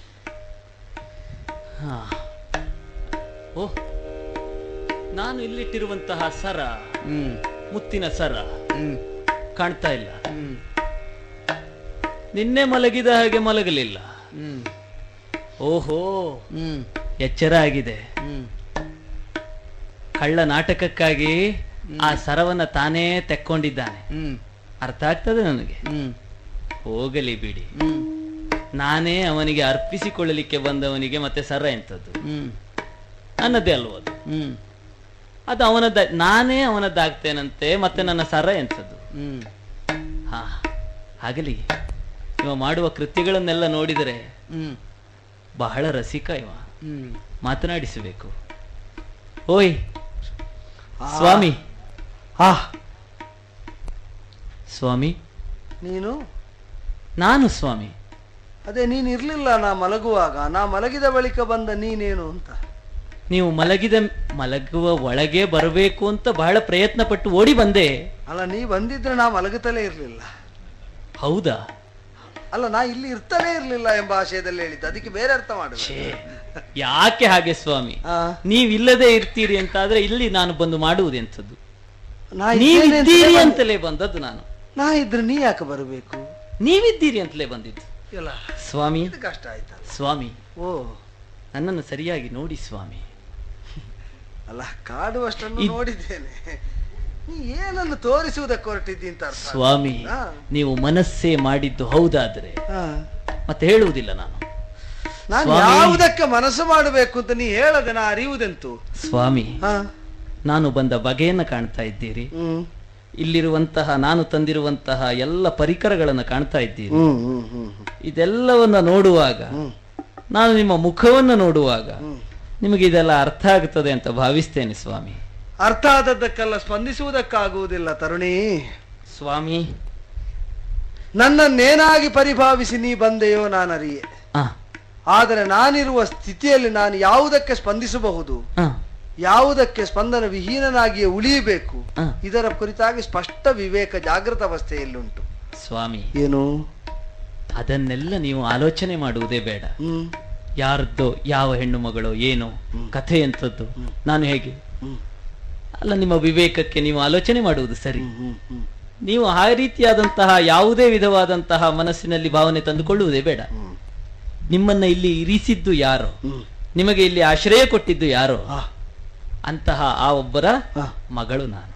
ಹಾ ಓ ನಾನು ಇಲ್ಲಿಟ್ಟಿರುವಂತಹ ಸರ ಹ್ಮ್ ಮುತ್ತಿನ ಸರ ಹ್ಮ್ ಕಾಣ್ತಾ ಇಲ್ಲ ಹ್ಮ್ ನಿನ್ನೆ ಮಲಗಿದ ಹಾಗೆ ಮಲಗಲಿಲ್ಲ ಹ್ಮ್ ಓಹೋ ಹ್ಮ್ ಎಚ್ಚರ ಆಗಿದೆ ಹ್ಮ್ ಕಳ್ಳ ನಾಟಕಕ್ಕಾಗಿ ಆ ಸರವನ್ನ ತಾನೇ ತೆಕ್ಕೊಂಡಿದ್ದಾನೆ ಹ್ಮ್ ಅರ್ಥ ಆಗ್ತದೆ ನನಗೆ ಹ್ಮ್ ಹೋಗಲಿ ಬಿಡಿ ಹ್ಮ್ ನಾನೇ ಅವನಿಗೆ ಅರ್ಪಿಸಿಕೊಳ್ಳಲಿಕ್ಕೆ ಬಂದವನಿಗೆ ಮತ್ತೆ ಸರ ಎಂಥದ್ದು ಹ್ಮ್ ನನ್ನದೇ ಅಲ್ವದು ಹ್ಮ್ ಅದು ಅವನದ್ದ ನಾನೇ ಅವನದ್ದಾಗ್ತೇನಂತೆ ಮತ್ತೆ ನನ್ನ ಸರ ಎಂಥದ್ದು ಹ್ಮ್ ಹಾ ಆಗಲಿ ಇವ ಮಾಡುವ ಕೃತ್ಯಗಳನ್ನೆಲ್ಲ ನೋಡಿದರೆ ಹ್ಮ್ ಬಹಳ ರಸಿಕ ಇವ ಹ್ಮ್ ಮಾತನಾಡಿಸಬೇಕು ಓಯ್ ಆ, ಸ್ವಾಮಿ ಆ ಸ್ವಾಮಿ ನೀನು ನಾನು ಸ್ವಾಮಿ ಅದೇ ನೀನು ಇರ್ಲಿಲ್ಲ ನಾ ಮಲಗುವಾಗ ನಾ ಮಲಗಿದ ಬಳಿಕ ಬಂದ ನೀನೇನು ಅಂತ ನೀವು ಮಲಗಿದ ಮಲಗುವ ಒಳಗೆ ಬರಬೇಕು ಅಂತ ಬಹಳ ಪ್ರಯತ್ನ ಪಟ್ಟು ಓಡಿ ಬಂದೆ ಅಲ್ಲ ನೀ ಬಂದಿದ್ರೆ ನಾ ಮಲಗುತ್ತಲೇ ಇರ್ಲಿಲ್ಲ ಹೌದಾ ಅಲ್ಲ ನಾ ಇಲ್ಲಿ ಇರ್ತಲೇ ಇರ್ಲಿಲ್ಲ ಎಂಬ ಆಶಯದಲ್ಲಿ ಹೇಳಿದ್ದೆ ಅದಕ್ಕೆ ಬೇರೆ ಅರ್ಥ ಮಾಡು ಛೇ, ಯಾಕೆ ಹಾಗೆ ಸ್ವಾಮಿ ಆ, ನೀವಿಲ್ಲದೆ ಇರ್ತೀರಿ ಅಂತ ಆದ್ರೆ ಇಲ್ಲಿ ನಾನು ಬಂದು ಮಾಡುವುದೆಂಥದ್ದು ನಾ ಇದ್ದೇನೆ ನೀವಿದ್ದೀರಿ ಅಂತಲೇ ಅಂತಲೇ ಬಂದದ್ದು ನಾನು ಬಂದೆ. ನಾ ಇದ್ರೆ ನೀ ಯಾಕೆ ಬರಬೇಕು ನೀವಿದ್ದೀರಿ ಅಂತಲೇ ಬಂದಿದ್ದು ಇಲ್ಲ ಸ್ವಾಮಿ ಇದು ಕಷ್ಟ ಆಯ್ತಲ್ಲ ಸ್ವಾಮಿ ಓ ನನ್ನನ್ನು ಸರಿಯಾಗಿ ನೋಡಿ ಸ್ವಾಮಿ ಅಲ್ಲ ಕಾಡುವಷ್ಟನ್ನು ಇದ್- ನೋಡಿದ್ದೇನೆ ನೀ ಏನನ್ನು ತೋರಿಸುವುದಕ್ಕೆ ಹೊರಟಿದ್ದಿ ಅಂತ ಅರ್ಥ ಸ್ವಾಮಿ ಹಾ. ನೀವು ಮನಸ್ಸೇ ಮಾಡಿದ್ದು ಹೌದಾದ್ರೆ ಹಾ. ಮತ್ತೆ ಹೇಳುವುದಿಲ್ಲ ನಾನು ನಾನು ಸ್ವಾಮಿ. ಯಾವುದಕ್ಕೆ ಮನಸ್ಸು ಮಾಡಬೇಕು ಅಂತ ನೀ ಹೇಳದೆ ನಾ ಅರಿಯುವುದೆಂತು ಸ್ವಾಮಿ ಹಾ ನಾನು ಬಂದ ಬಗೆಯನ್ನು ಕಾಣ್ತಾ ಇದ್ದೀರಿ ಹ್ಮ್ ಇಲ್ಲಿರುವಂತಹ ನಾನು ತಂದಿರುವಂತಹ ಎಲ್ಲ ಪರಿಕರಗಳನ್ನು ಕಾಣ್ತಾ ಇದ್ದೀರಿ ಹ್ಮ್ ಹ್ಮ್ ಹ್ಮ್ ಹ್ಮ್. ಇದೆಲ್ಲವನ್ನ ನೋಡುವಾಗ ಹ್ಮ್ ನಾನು ನಿಮ್ಮ ಮುಖವನ್ನು ನೋಡುವಾಗ ಹ್ಮ್. ನಿಮಗೆ ಇದೆಲ್ಲ ಅರ್ಥ ಆಗುತ್ತದೆ ಅಂತ ಭಾವಿಸ್ತೇನೆ ಸ್ವಾಮಿ ಅರ್ಥ ಆದದ್ದಕ್ಕೆಲ್ಲ ಸ್ಪಂದಿಸುವುದಕ್ಕಾಗುವುದಿಲ್ಲ ತರುಣಿ ಸ್ವಾಮಿ ನನ್ನನ್ನೇನಾಗಿ ಪರಿಭಾವಿಸಿ ನೀ ಬಂದೆಯೋ ನಾನರಿಯೆ ಆ, ಆದರೆ ನಾನಿರುವ ಸ್ಥಿತಿಯಲ್ಲಿ ನಾನು ಯಾವುದಕ್ಕೆ ಸ್ಪಂದಿಸಬಹುದು ಆ, ಯಾವುದಕ್ಕೆ ಸ್ಪಂದನ ವಿಹೀನನಾಗಿಯೇ ಉಳಿಯಬೇಕು ಆ. ಇದರ ಕುರಿತಾಗಿ ಸ್ಪಷ್ಟ ವಿವೇಕ ಜಾಗೃತ ಅವಸ್ಥೆಯಲ್ಲುಂಟು ಸ್ವಾಮಿ ಏನು ಅದನ್ನೆಲ್ಲ ನೀವು ಆಲೋಚನೆ ಮಾಡುವುದೇ ಬೇಡ ಹ್ಮ್ ಯಾರದ್ದೋ ಯಾವ ಹೆಣ್ಣು ಮಗಳೋ ಏನೋ ಕಥೆ ಎಂಥದ್ದು ನಾನು ಹೇಗೆ ಹ್ಮ್ ಅಲ್ಲ ನಿಮ್ಮ ವಿವೇಕಕ್ಕೆ ನೀವು ಆಲೋಚನೆ ಮಾಡುವುದು ಸರಿ ಹ್ಮ್ ಹ್ಮ್ ಹ್ಮ್ ನೀವು ಆ ರೀತಿಯಾದಂತಹ ಯಾವುದೇ ವಿಧವಾದಂತಹ ಮನಸ್ಸಿನಲ್ಲಿ ಭಾವನೆ ತಂದುಕೊಳ್ಳುವುದೇ ಬೇಡ ಹ್ಮ್ ನಿಮ್ಮನ್ನ ಇಲ್ಲಿ ಇರಿಸಿದ್ದು ಯಾರೋ ಹ್ಮ್ ನಿಮಗೆ ಇಲ್ಲಿ ಆಶ್ರಯ ಕೊಟ್ಟಿದ್ದು ಯಾರೋ ಆ, ಅಂತಹ ಆ ಒಬ್ಬರ ಆ. ಮಗಳು ನಾನು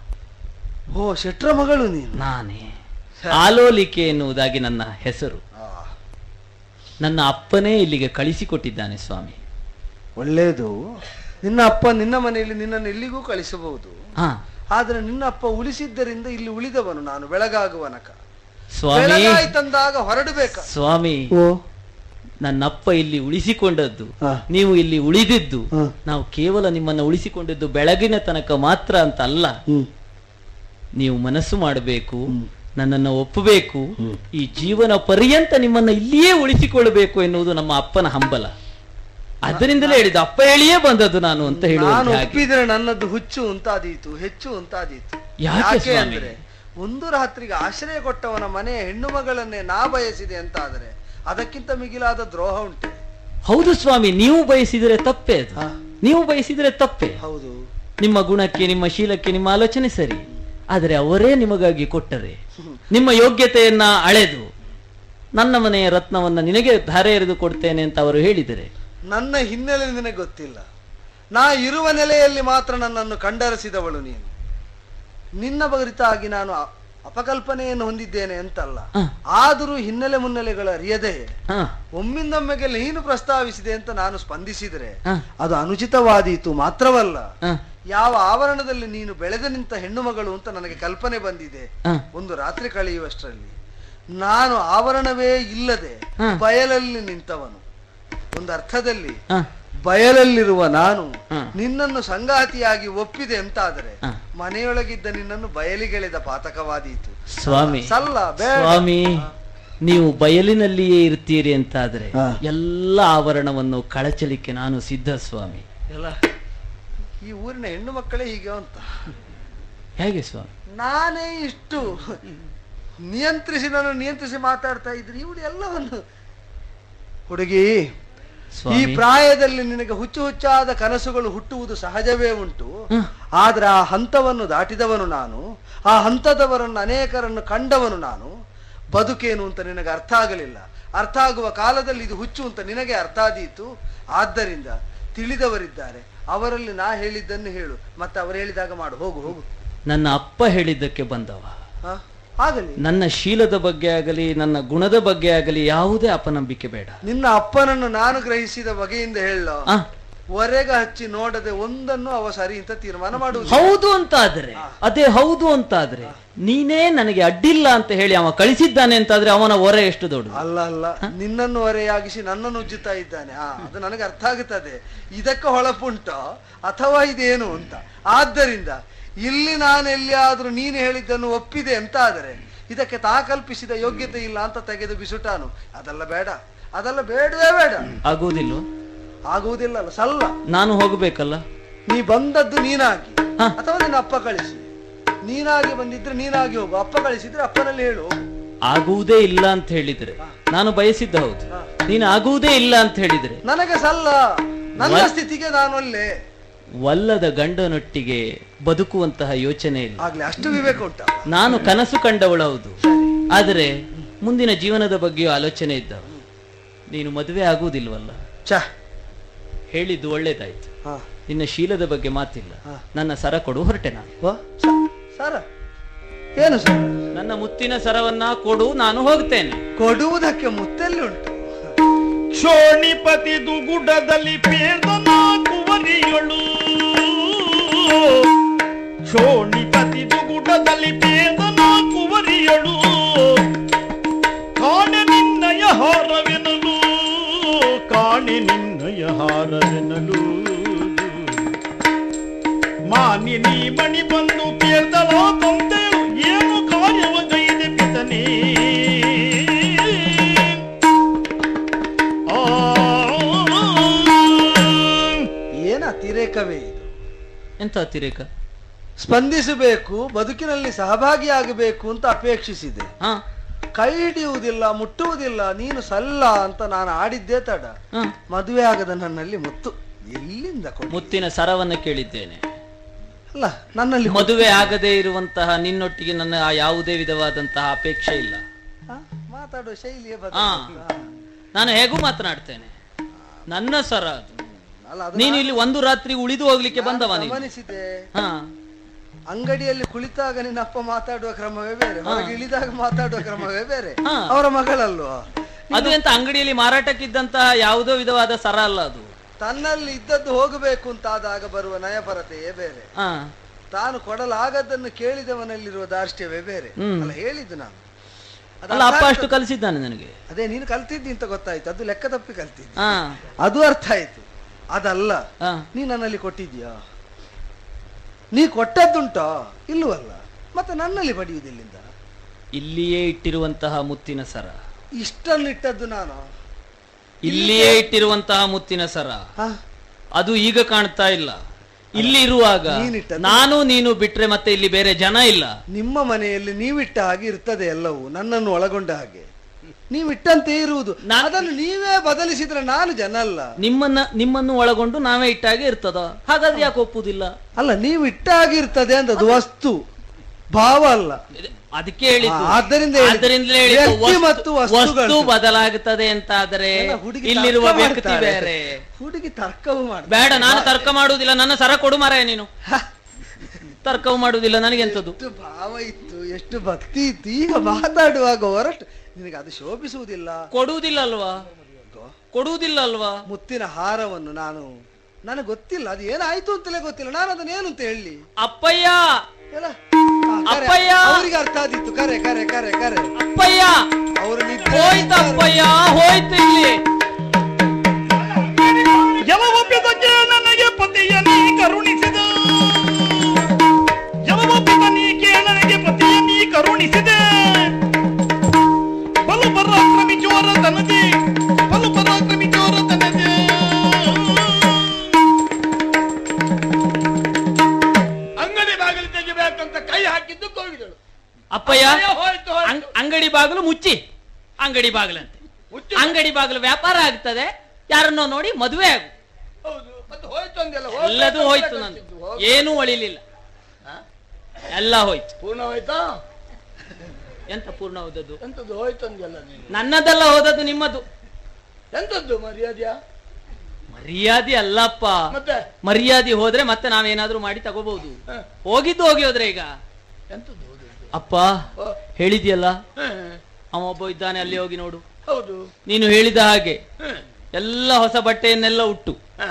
ಓ ಶೆಟ್ರ ಮಗಳು ನೀನು ನಾನೇ ಆಲೋಲಿಕೆ ಎನ್ನುವುದಾಗಿ ನನ್ನ ಹೆಸರು ಆ, ನನ್ನ ಅಪ್ಪನೇ ಇಲ್ಲಿಗೆ ಕಳಿಸಿಕೊಟ್ಟಿದ್ದಾನೆ ಸ್ವಾಮಿ ಒಳ್ಳೇದು ನಿನ್ನ ಅಪ್ಪ ನಿನ್ನ ಮನೆಯಲ್ಲಿ ನಿನ್ನನ್ನು ಎಲ್ಲಿಗೂ ಕಳಿಸಬಹುದು ಹಾ ಆದ್ರೆ ನಿನ್ನ ಅಪ್ಪ ಉಳಿಸಿದ್ದರಿಂದ ಇಲ್ಲಿ ಉಳಿದವನು ನಾನು ಬೆಳಗಾಗುವನಕ ಸ್ವಾಮಿ ಬೆಳಗಾಯ್ತಂದಾಗ ಹೊರಡಬೇಕ ಸ್ವಾಮಿ ಓ ನನ್ನಪ್ಪ ಇಲ್ಲಿ ಉಳಿಸಿಕೊಂಡದ್ದು ಹಾ. ನೀವು ಇಲ್ಲಿ ಉಳಿದಿದ್ದು ಹಾ. ನಾವು ಕೇವಲ ನಿಮ್ಮನ್ನ ಉಳಿಸಿಕೊಂಡಿದ್ದು ಬೆಳಗಿನ ತನಕ ಮಾತ್ರ ಅಂತ ಅಲ್ಲ ಹ್ಮ್ ನೀವು ಮನಸ್ಸು ಮಾಡಬೇಕು ನನ್ನನ್ನು ಒಪ್ಪಬೇಕು ಈ ಜೀವನ ಪರ್ಯಂತ ನಿಮ್ಮನ್ನ ಇಲ್ಲಿಯೇ ಉಳಿಸಿಕೊಳ್ಳಬೇಕು ಎನ್ನುವುದು ನಮ್ಮ ಅಪ್ಪನ ಹಂಬಲ ಅದರಿಂದಲೇ ಹೇಳಿದ್ದು ಅಪ್ಪ ಹೇಳಿಯೇ ಬಂದದ್ದು ನಾನು ಅಂತ ನಾನು ಹೇಳುವುದು ಹಾಗೆ ಒಪ್ಪಿದ್ರೆ ನನ್ನದು ಹುಚ್ಚು ಅಂತಾದೀತು ಹೆಚ್ಚು ಅಂತಾದೀತು ಯಾಕೆ ಯಾಕೆ ಸ್ವಾಮಿ? ಅಂದ್ರೆ ಒಂದು ರಾತ್ರಿಗೆ ಆಶ್ರಯ ಕೊಟ್ಟವನ ಮನೆಯ ಹೆಣ್ಣು ಮಗಳನ್ನೇ ನಾ ಬಯಸಿದೆ ಅಂತಾದರೆ ಅದಕ್ಕಿಂತ ಮಿಗಿಲಾದ ದ್ರೋಹ ಉಂಟೆ ಹೌದು ಸ್ವಾಮಿ ನೀವು ಬಯಸಿದರೆ ತಪ್ಪೇ ಅದು ಹಾ. ನೀವು ಬಯಸಿದರೆ ತಪ್ಪೇ ಹೌದು ನಿಮ್ಮ ಗುಣಕ್ಕೆ ನಿಮ್ಮ ಶೀಲಕ್ಕೆ ನಿಮ್ಮ ಆಲೋಚನೆ ಸರಿ ಆದರೆ ಅವರೇ ನಿಮಗಾಗಿ ಕೊಟ್ಟರೆ ನಿಮ್ಮ ಯೋಗ್ಯತೆಯನ್ನ ಅಳೆದು ನನ್ನ ಮನೆಯ ರತ್ನವನ್ನ ನಿನಗೆ ಧಾರೆ ಎರೆದು ಕೊಡ್ತೇನೆ ಅಂತ ಅವರು ಹೇಳಿದರೆ ನನ್ನ ಹಿನ್ನೆಲೆ ನಿನಗೆ ಗೊತ್ತಿಲ್ಲ ನಾ ಇರುವ ನೆಲೆಯಲ್ಲಿ ಮಾತ್ರ ನನ್ನನ್ನು ಕಂಡರಿಸಿದವಳು ನೀನು ನಿನ್ನ ಬರಿತಾಗಿ ನಾನು ಅ- ಅಪಕಲ್ಪನೆಯನ್ನು ಹೊಂದಿದ್ದೇನೆ ಅಂತಲ್ಲ ಹ. ಆದರೂ ಹಿನ್ನೆಲೆ ಮುನ್ನೆಲೆಗಳ ಅರಿಯದೆ ಹಾ ಒಮ್ಮಿಂದೊಮ್ಮೆಗೆ ನೀನು ಪ್ರಸ್ತಾವಿಸಿದೆ ಅಂತ ನಾನು ಸ್ಪಂದಿಸಿದರೆ ಹ. ಅದು ಅನುಚಿತವಾದೀತು ಮಾತ್ರವಲ್ಲ ಹ, ಯಾವ ಆವರಣದಲ್ಲಿ ನೀನು ಬೆಳೆದು ನಿಂತ ಹೆಣ್ಣು ಮಗಳು ಅಂತ ನನಗೆ ಕಲ್ಪನೆ ಬಂದಿದೆ ಹ. ಒಂದು ರಾತ್ರಿ ಕಳೆಯುವಷ್ಟರಲ್ಲಿ ನಾನು ಆವರಣವೇ ಇಲ್ಲದೆ ಹ. ಬಯಲಲ್ಲಿ ನಿಂತವನು ಒಂದು ಅರ್ಥದಲ್ಲಿ ಹ, ಬಯಲಲ್ಲಿರುವ ನಾನು ಹ. ನಿನ್ನನ್ನು ಸಂಗಾತಿಯಾಗಿ ಒಪ್ಪಿದೆ ಅಂತಾದರೆ ಹ. ಮನೆಯೊಳಗಿದ್ದ ನಿನ್ನನ್ನು ಬಯಲಿಗೆಳೆದ ಪಾತಕವಾದೀತು ಸ್ವಾಮಿ ಸಲ್ಲ ಬೇಡ ಸ್ವಾಮಿ ನೀವು ಬಯಲಿನಲ್ಲಿಯೇ ಇರ್ತೀರಿ ಅಂತಾದ್ರೆ ಹಾ. ಎಲ್ಲ ಆವರಣವನ್ನು ಕಳಚಲಿಕ್ಕೆ ನಾನು ಸಿದ್ಧ ಸ್ವಾಮಿ ಎಲ್ಲ ಈ ಊರಿನ ಹೆಣ್ಣು ಮಕ್ಕಳೇ ಹೀಗೆ ಅಂತ ಹೇಗೆ ಸ್ವಾಮಿ ನಾನೇ ಇಷ್ಟು ನಿಯಂತ್ರಿಸಿ ನಾನು ನಿಯಂತ್ರಿಸಿ ಮಾತಾಡ್ತಾ ಇದ್ರಿ ಇವಳು ಎಲ್ಲವನ್ನು ಹುಡುಗಿ ಈ ಸ್ವಾಮಿ ಪ್ರಾಯದಲ್ಲಿ ನಿನಗೆ ಹುಚ್ಚು ಹುಚ್ಚಾದ ಕನಸುಗಳು ಹುಟ್ಟುವುದು ಸಹಜವೇ ಉಂಟು ಹ್ಮ್. ಆದ್ರೆ ಆ ಹಂತವನ್ನು ದಾಟಿದವನು ನಾನು ಆ ಹಂತದವರನ್ನು ಅನೇಕರನ್ನು ಕಂಡವನು ನಾನು ಬದುಕೇನು ಅಂತ ನಿನಗೆ ಅರ್ಥ ಆಗಲಿಲ್ಲ ಅರ್ಥ ಆಗುವ ಕಾಲದಲ್ಲಿ ಇದು ಹುಚ್ಚು ಅಂತ ನಿನಗೆ ಅರ್ಥ ಆದೀತು ಆದ್ದರಿಂದ ತಿಳಿದವರಿದ್ದಾರೆ ಅವರಲ್ಲಿ ನಾ ಹೇಳಿದ್ದನ್ನು ಹೇಳು ಮತ್ತೆ ಅವರು ಹೇಳಿದಾಗ ಮಾಡು ಹೋಗು ಹೋಗು ನನ್ನ ಅಪ್ಪ ಹೇಳಿದ್ದಕ್ಕೆ ಬಂದವ ಹ? ಆಗಲಿ ನನ್ನ ಶೀಲದ ಬಗ್ಗೆ ಆಗಲಿ ನನ್ನ ಗುಣದ ಬಗ್ಗೆ ಆಗಲಿ ಯಾವುದೇ ಅಪನಂಬಿಕೆ ಬೇಡ ನಿನ್ನ ಅಪ್ಪನನ್ನು ನಾನು ಗ್ರಹಿಸಿದ ಬಗೆಯಿಂದ ಹೇಳೋ ಆ, ಹೊರೆಗ ಹಚ್ಚಿ ನೋಡದೆ ಒಂದನ್ನು ಅವ ಸರಿ ಅಂತ ತೀರ್ಮಾನ ಮಾಡುವುದು ಹೌದು ಅಂತಾದ್ರೆ ಅದೇ ಹೌದು ಅಂತಾದ್ರೆ ನೀನೇ ನನಗೆ ಅಡ್ಡಿಲ್ಲ ಅಂತ ಹೇಳಿ ಅವ ಕಳಿಸಿದ್ದಾನೆ ಅಂತಾದ್ರೆ ಅವನ ಹೊರೆ ಎಷ್ಟು ದೊಡ್ಡ ಅಲ್ಲ ಅಲ್ಲ ನಿನ್ನನ್ನು ಹೊರೆಯಾಗಿಸಿ ನನ್ನನ್ನು ಉಜ್ಜುತ್ತಾ ಇದ್ದಾನೆ ಆ ಅದು ನನಗೆ ಅರ್ಥ ಆಗುತ್ತದೆ ಇದಕ್ಕೆ ಹೊಳಪುಂಟೋ ಅಥವಾ ಇದೇನು ಅಂತ ಆದ್ದರಿಂದ ಇಲ್ಲಿ ನಾನು ಎಲ್ಲಿಯಾದ್ರೂ ನೀನು ಹೇಳಿದ್ದನ್ನು ಒಪ್ಪಿದೆ ಅಂತ ಆದರೆ ಇದಕ್ಕೆ ತಾ ಕಲ್ಪಿಸಿದ ಯೋಗ್ಯತೆ ಇಲ್ಲ ಅಂತ ತೆಗೆದು ಬಿಸುಟಾನು ಅದೆಲ್ಲ ಬೇಡ ಅದೆಲ್ಲ ಬೇಡವೇ ಬೇಡ ಆಗುವುದಿಲ್ಲ ಆಗುವುದಿಲ್ಲ ಅಲ್ಲ ಸಲ್ಲ ನಾನು ಹೋಗ್ಬೇಕಲ್ಲ ನೀ ಬಂದದ್ದು ನೀನಾಗಿ ಹ. ಅಥವಾ ನಿನ್ನ ಅಪ್ಪ ಕಳಿಸಿ ನೀನಾಗಿ ಬಂದಿದ್ರೆ ನೀನಾಗಿ ಹೋಗು ಅಪ್ಪ ಕಳಿಸಿದ್ರೆ ಅಪ್ಪನಲ್ಲಿ ಹೇಳು ಹೋಗು. ಆಗುವುದೇ ಇಲ್ಲ ಅಂತ ಹೇಳಿದ್ರೆ ನಾನು ಬಯಸಿದ್ದ ಹೌದು ನೀನು ಆಗುವುದೇ ಇಲ್ಲ ಅಂತ ಹೇಳಿದ್ರೆ ನನಗೆ ಸಲ್ಲ ನನ್ನ ವ- ಸ್ಥಿತಿಗೆ ನಾನು ಒಲ್ಲೆ ವಲ್ಲದ ಗಂಡನೊಟ್ಟಿಗೆ ಬದುಕುವಂತಹ ಯೋಚನೆ ಇಲ್ಲ ಆಗ್ಲಿ ಅಷ್ಟು ವಿವೇಕ ಉಂಟ ನಾನು ಕನಸು ಕಂಡವಳು ಹೌದು ಆದರೆ ಮುಂದಿನ ಜೀವನದ ಬಗ್ಗೆಯೂ ಆಲೋಚನೆ ಇದ್ದವ ನೀನು ಮದುವೆ ಆಗುವುದಿಲ್ವಲ್ಲ ಛ ಹೇಳಿದ್ದು ಒಳ್ಳೇದಾಯ್ತು ಹ. ನಿನ್ನ ಶೀಲದ ಬಗ್ಗೆ ಮಾತಿಲ್ಲ ಹ. ನನ್ನ ಸರ ಕೊಡು ಹೊರಟೆ ನಾನು ವ? ಸ- ಸರ ಏನು ಸರ್ ನನ್ನ ಮುತ್ತಿನ ಸರವನ್ನ ಕೊಡು ನಾನು ಹೋಗ್ತೇನೆ ಕೊಡುವುದಕ್ಕೆ ಮುತ್ತೆಲ್ಲಿ ಉಂಟು ಕ್ಷೋಣಿಪತಿ ದುಗುಡದಲ್ಲಿ ಪೇದನ ಕುವರಿಯಳು ಕ್ಷೋಣಿಪತಿ ದುಗುಡದಲ್ಲಿ ಪೇದನ ಕುವರಿಯಳು ಕಾಣೆ ನಿನ್ನಯ ಹಾರವೆನಲು ಕಾಣೆ ನಿನ್ನಯ ಹಾರವೆನಲು ಮಾನಿನಿ ಮಣಿ ಬಂದು ಕೇಳ್ದಲ ತಂದೆಯು ಏನು ಕಾರ್ಯವ ಗೈದೆ ಪಿತನೇ ಆ ಏನ ಅತಿರೇಕವೇ ಇದು ಎಂತ ಅತಿರೇಕ ಸ್ಪಂದಿಸಬೇಕು ಬದುಕಿನಲ್ಲಿ ಸಹಭಾಗಿಯಾಗಬೇಕು ಅಂತ ಅಪೇಕ್ಷಿಸಿದೆ ಹಾ ಕೈ ಹಿಡಿಯುವುದಿಲ್ಲ ಮುಟ್ಟುವುದಿಲ್ಲ ನೀನು ಸಲ್ಲ ಅಂತ ನಾನು ಆಡಿದ್ದೇ ತಡ ಹ. ಮದುವೆ ಆಗದ ನನ್ನಲ್ಲಿ ಮುತ್ತು ಎಲ್ಲಿಂದ ಕೊಡಿ ಮುತ್ತಿನ ಸರವನ್ನು ಕೇಳಿದ್ದೇನೆ ಅಲ್ಲ ನನ್ನಲ್ಲಿ ಮದುವೆ ಆಗದೇ ಇರುವಂತಹ ನಿನ್ನೊಟ್ಟಿಗೆ ನನ್ನ ಆ ಯಾವುದೇ ವಿಧವಾದಂತಹ ಅಪೇಕ್ಷೆ ಇಲ್ಲ ಹ? ಮಾತಾಡುವ ಶೈಲಿಯೇ ಹಾ ಬದಲಾಗಿದೆ. ನಾನು ಹೇಗೂ ಮಾತನಾಡ್ತೇನೆ ನನ್ನ ಸರ ಅದು ಅಲ್ಲ ಅದು ನೀನು ಇಲ್ಲಿ ಒಂದು ರಾತ್ರಿ ಉಳಿದು ಹೋಗ್ಲಿಕ್ಕೆ ಬಂದವ ನೀನು ಗಮನಿಸಿದೆ ಹಾ ಅಂಗಡಿಯಲ್ಲಿ ಕುಳಿತಾಗ ನಿನ್ನ ಅಪ್ಪ ಮಾತಾಡುವ ಕ್ರಮವೇ ಬೇರೆ ಹೊರಗೆ ಇಳಿದಾಗ ಮಾತಾಡುವ ಕ್ರಮವೇ ಬೇರೆ ಹಾ. ಅವರ ಮಗಳಲ್ವಾ ಅದು ಎಂತ ಅಂಗಡಿಯಲ್ಲಿ ಮಾರಾಟಕ್ಕಿದ್ದಂತಹ ಯಾವುದೋ ವಿಧವಾದ ಸರ ಅಲ್ಲ ಅದು ತನ್ನಲ್ಲಿ ಇದ್ದದ್ದು ಹೋಗಬೇಕು ಅಂತಾದಾಗ ಬರುವ ನಯಪರತೆಯೇ ಬೇರೆ ಹಾ ತಾನು ಕೊಡಲಾಗದ್ದನ್ನು ಕೇಳಿದವನಲ್ಲಿರುವ ದಾರ್ಷ್ಟ್ಯವೇ ಬೇರೆ ಹ್ಮ್. ಅಲ್ಲ ಹೇಳಿದ್ದು ನಾನು ಅದು ಅಲ್ಲ ಅಪ್ಪ ಅರ್ಥ ಅಷ್ಟು ಕಲಿಸಿದ್ದಾನೆ ನನಗೆ ಅದೇ ನೀನು ಕಲ್ತಿದ್ದಿ ಅಂತ ಗೊತ್ತಾಯ್ತು ಅದು ಲೆಕ್ಕ ತಪ್ಪಿ ಕಲ್ತಿದ್ದಿ ಹಾ ಅದು ಅರ್ಥ ಆಯ್ತು ಅದಲ್ಲ ಹಾ ನೀ ನನ್ನಲ್ಲಿ ಕೊಟ್ಟಿದ್ಯಾ ನೀ ಕೊಟ್ಟದ್ದುಂಟಾ ಇಲ್ಲವಲ್ಲ ಮತ್ತೆ ನನ್ನಲ್ಲಿ ಪಡೆಯುವುದಿಲ್ಲಿಂದ ಇಲ್ಲಿಯೇ ಇಟ್ಟಿರುವಂತಹ ಮುತ್ತಿನ ಸರ ಇಷ್ಟನ್ನು ಇಟ್ಟದ್ದು ನಾನು ಇಲ್ಲಿಯೇ ಇಟ್ಟಿರುವಂತಹ ಮುತ್ತಿನ ಸರ ಹ? ಅದು ಈಗ ಕಾಣ್ತಾ ಇಲ್ಲ ಇಲ್ಲಿ ಇರುವಾಗ ನೀನಿಟ್ಟದ್ದು? ನಾನು ನೀನು ಬಿಟ್ರೆ ಮತ್ತೆ ಇಲ್ಲಿ ಬೇರೆ ಜನ ಇಲ್ಲ ನಿಮ್ಮ ಮನೆಯಲ್ಲಿ ನೀವಿಟ್ಟ ಹಾಗೆ ಇರ್ತದೆ ಎಲ್ಲವೂ ನನ್ನನ್ನು ಒಳಗೊಂಡ ಹಾಗೆ ನೀವಿಟ್ಟಂತೆ ಇರುವುದು ನಾ- ಅದನ್ನು ನೀವೇ ಬದಲಿಸಿದ್ರೆ ನಾನು ಜನ ಅಲ್ಲ ನಿಮ್ಮನ್ನ ನಿಮ್ಮನ್ನು ಒಳಗೊಂಡು ನಾವೇ ಇಟ್ಟಾಗೆ ಇರ್ತದ ಹಾಗಾದ್ರೆ ಯಾಕೆ ಒಪ್ಪುದಿಲ್ಲ ಅಲ್ಲ ನೀವು ಇಟ್ಟ ಹಾಗೆ ಇರ್ತದೆ ಅಂತ ಅದು ವಸ್ತು ಭಾವ ಅಲ್ಲ ಇದು- ಅದಕ್ಕೆ ಹೇಳಿದ್ದು ಆ, ಆದ್ದರಿಂದ ಹೇಳಿದ್ದು. ಆದ್ದರಿಂದಲೇ ಹೇಳಿದ್ದು ವ್ಯಕ್ತಿ ವಸ್ತು- ಮತ್ತು ವಸ್ತುಗಳು. ವಸ್ತು ಬದಲಾಗುತ್ತದೆ ಅಂತ ಆದ್ರೆ ಎಲ್ಲ ಹುಡುಗಿ ಇಲ್ಲಿರುವ ತರ್ಕ ವ್ಯಕ್ತಿ ಮಾಡ್ತಾರೆ. ಬೇರೆ ಹುಡುಗಿ ತರ್ಕವು ಮಾಡ್ತಾರೆ. ಬೇಡ ನಾನು ತರ್ಕ ಮಾಡುವುದಿಲ್ಲ ನನ್ನ ಸರ ಕೊಡು ಮಾರಾಯ ನೀನು ತರ್ಕವು ಮಾಡುವುದಿಲ್ಲ ನನಗೆಂತದ್ದು ಎಷ್ಟು ಭಾವ ಇತ್ತು ಎಷ್ಟು ಭಕ್ತಿ ಇತ್ತು ಈಗ ಮಾತಾಡುವಾಗ ಹೊರಟು ನಿನಗೆ ಅದು ಶೋಭಿಸುವುದಿಲ್ಲ ಕೊಡುವುದಿಲ್ಲ ಅಲ್ವಾ ಕೊಡುವುದಿಲ್ಲ ಅಲ್ವಾ ಮುತ್ತಿನ ಹಾರವನ್ನು ನಾನು ನನಗೆ ಗೊತ್ತಿಲ್ಲ ಅದು ಏನಾಯ್ತು ಅಂತಲೇ ಗೊತ್ತಿಲ್ಲ ನಾನು ಅದನ್ನ ಏನು ಅಂತ ಹೇಳಿ ಅಪ್ಪಯ್ಯ ಎಲ್ಲ ಆ, ಕರೆ. ಅಪ್ಪಯ್ಯ! ಅವರಿಗೆ ಅರ್ಥ ಆದಿತ್ತು ಕರೆ ಕರೆ ಕರೆ ಕರೆ ಅಪ್ಪಯ್ಯ ಅವರು ಹೋಯ್ತು ಅಪ್ಪಯ್ಯ ಹೋಯ್ತು ಇಲ್ಲಿ ಯವೊಪ್ಪಿದಕ್ಕೆ ನನಗೆ ಪತಿಯ ನೀ ಕರುಣಿಸಿದ ಯವೊಪ್ಪಿದ ನೀಕೆ ನನಗೆ ಪತಿಯ ನೀ ಕರುಣಿಸಿದೆ ಬಲು ಪರಾಕ್ರಮಿ ಚೋರ ತನದೆ ಬಲು ಪರಾಕ್ರಮಿ ಚೋರ ತನದೆ ಅಂಗಡಿ ಬಾಗಿಲು ತೆಗಿಬೇಕಂತ ಕೈ ಹಾಕಿದ್ದು ಹೋಗಿದಳು ಅಪ್ಪಯ್ಯ ಅಯ್ಯೋ, ಹೋಯ್ತು, ಹೋಯ್ತು. ಅಂಗ್- ಅಂಗಡಿ ಬಾಗಿಲು ಮುಚ್ಚಿ ಅಂಗಡಿ ಬಾಗಿಲಂತೆ ಮುಚ್ಚಿ ಅಂಗಡಿ ಬಾಗಿಲು ವ್ಯಾಪಾರ ಆಗ್ತದೆ ಯಾರನ್ನೋ ನೋಡಿ ಮದುವೆ ಆಗು ಹೌದು ಮತ್ತೆ ಹೋಯ್ತು ಅಂದೆಲ್ಲ ಎಲ್ಲದೂ ಹೋಯ್ತು ನಂದು ಏನೂ ಒಳಿಲಿಲ್ಲ ಹಾ? ಎಲ್ಲ ಹೋಯ್ತು ಪೂರ್ಣ ಹೋಯ್ತಾ ಎಂತ ಪೂರ್ಣ ಹೋದದ್ದು ಎಂತದ್ದು ಹೋಯ್ತು ಅಂದೆಲ್ಲ ನೀನು ನನ್ನದೆಲ್ಲ ಹೋದದ್ದು ನಿಮ್ಮದು ಎಂತದ್ದು ಮರ್ಯಾದ್ಯಾ ಮರ್ಯಾದೆ ಅಲ್ಲಪ್ಪ ಮತ್ತೆ ಮರ್ಯಾದೆ ಹೋದ್ರೆ ಮತ್ತೆ ನಾವೇನಾದ್ರೂ ಮಾಡಿ ತಗೋಬಹುದು ಹ. ಹೋಗಿದ್ದು ಹೋಗಿ ಹೋದ್ರೆ ಈಗ ಎಂತದ್ದು ಹೋದದ್ದು? ಅಪ್ಪ ಓ, ಹೇಳಿದ್ಯಲ್ಲ ಹ, ಅವ ಒಬ್ಬ ಇದ್ದಾನೆ ಅಲ್ಲಿ ಹೋಗಿ ನೋಡು ಹೌದು ನೀನು ಹೇಳಿದ ಹಾಗೆ ಹ, ಎಲ್ಲ ಹೊಸ ಬಟ್ಟೆಯನ್ನೆಲ್ಲ ಉಟ್ಟು ಹ.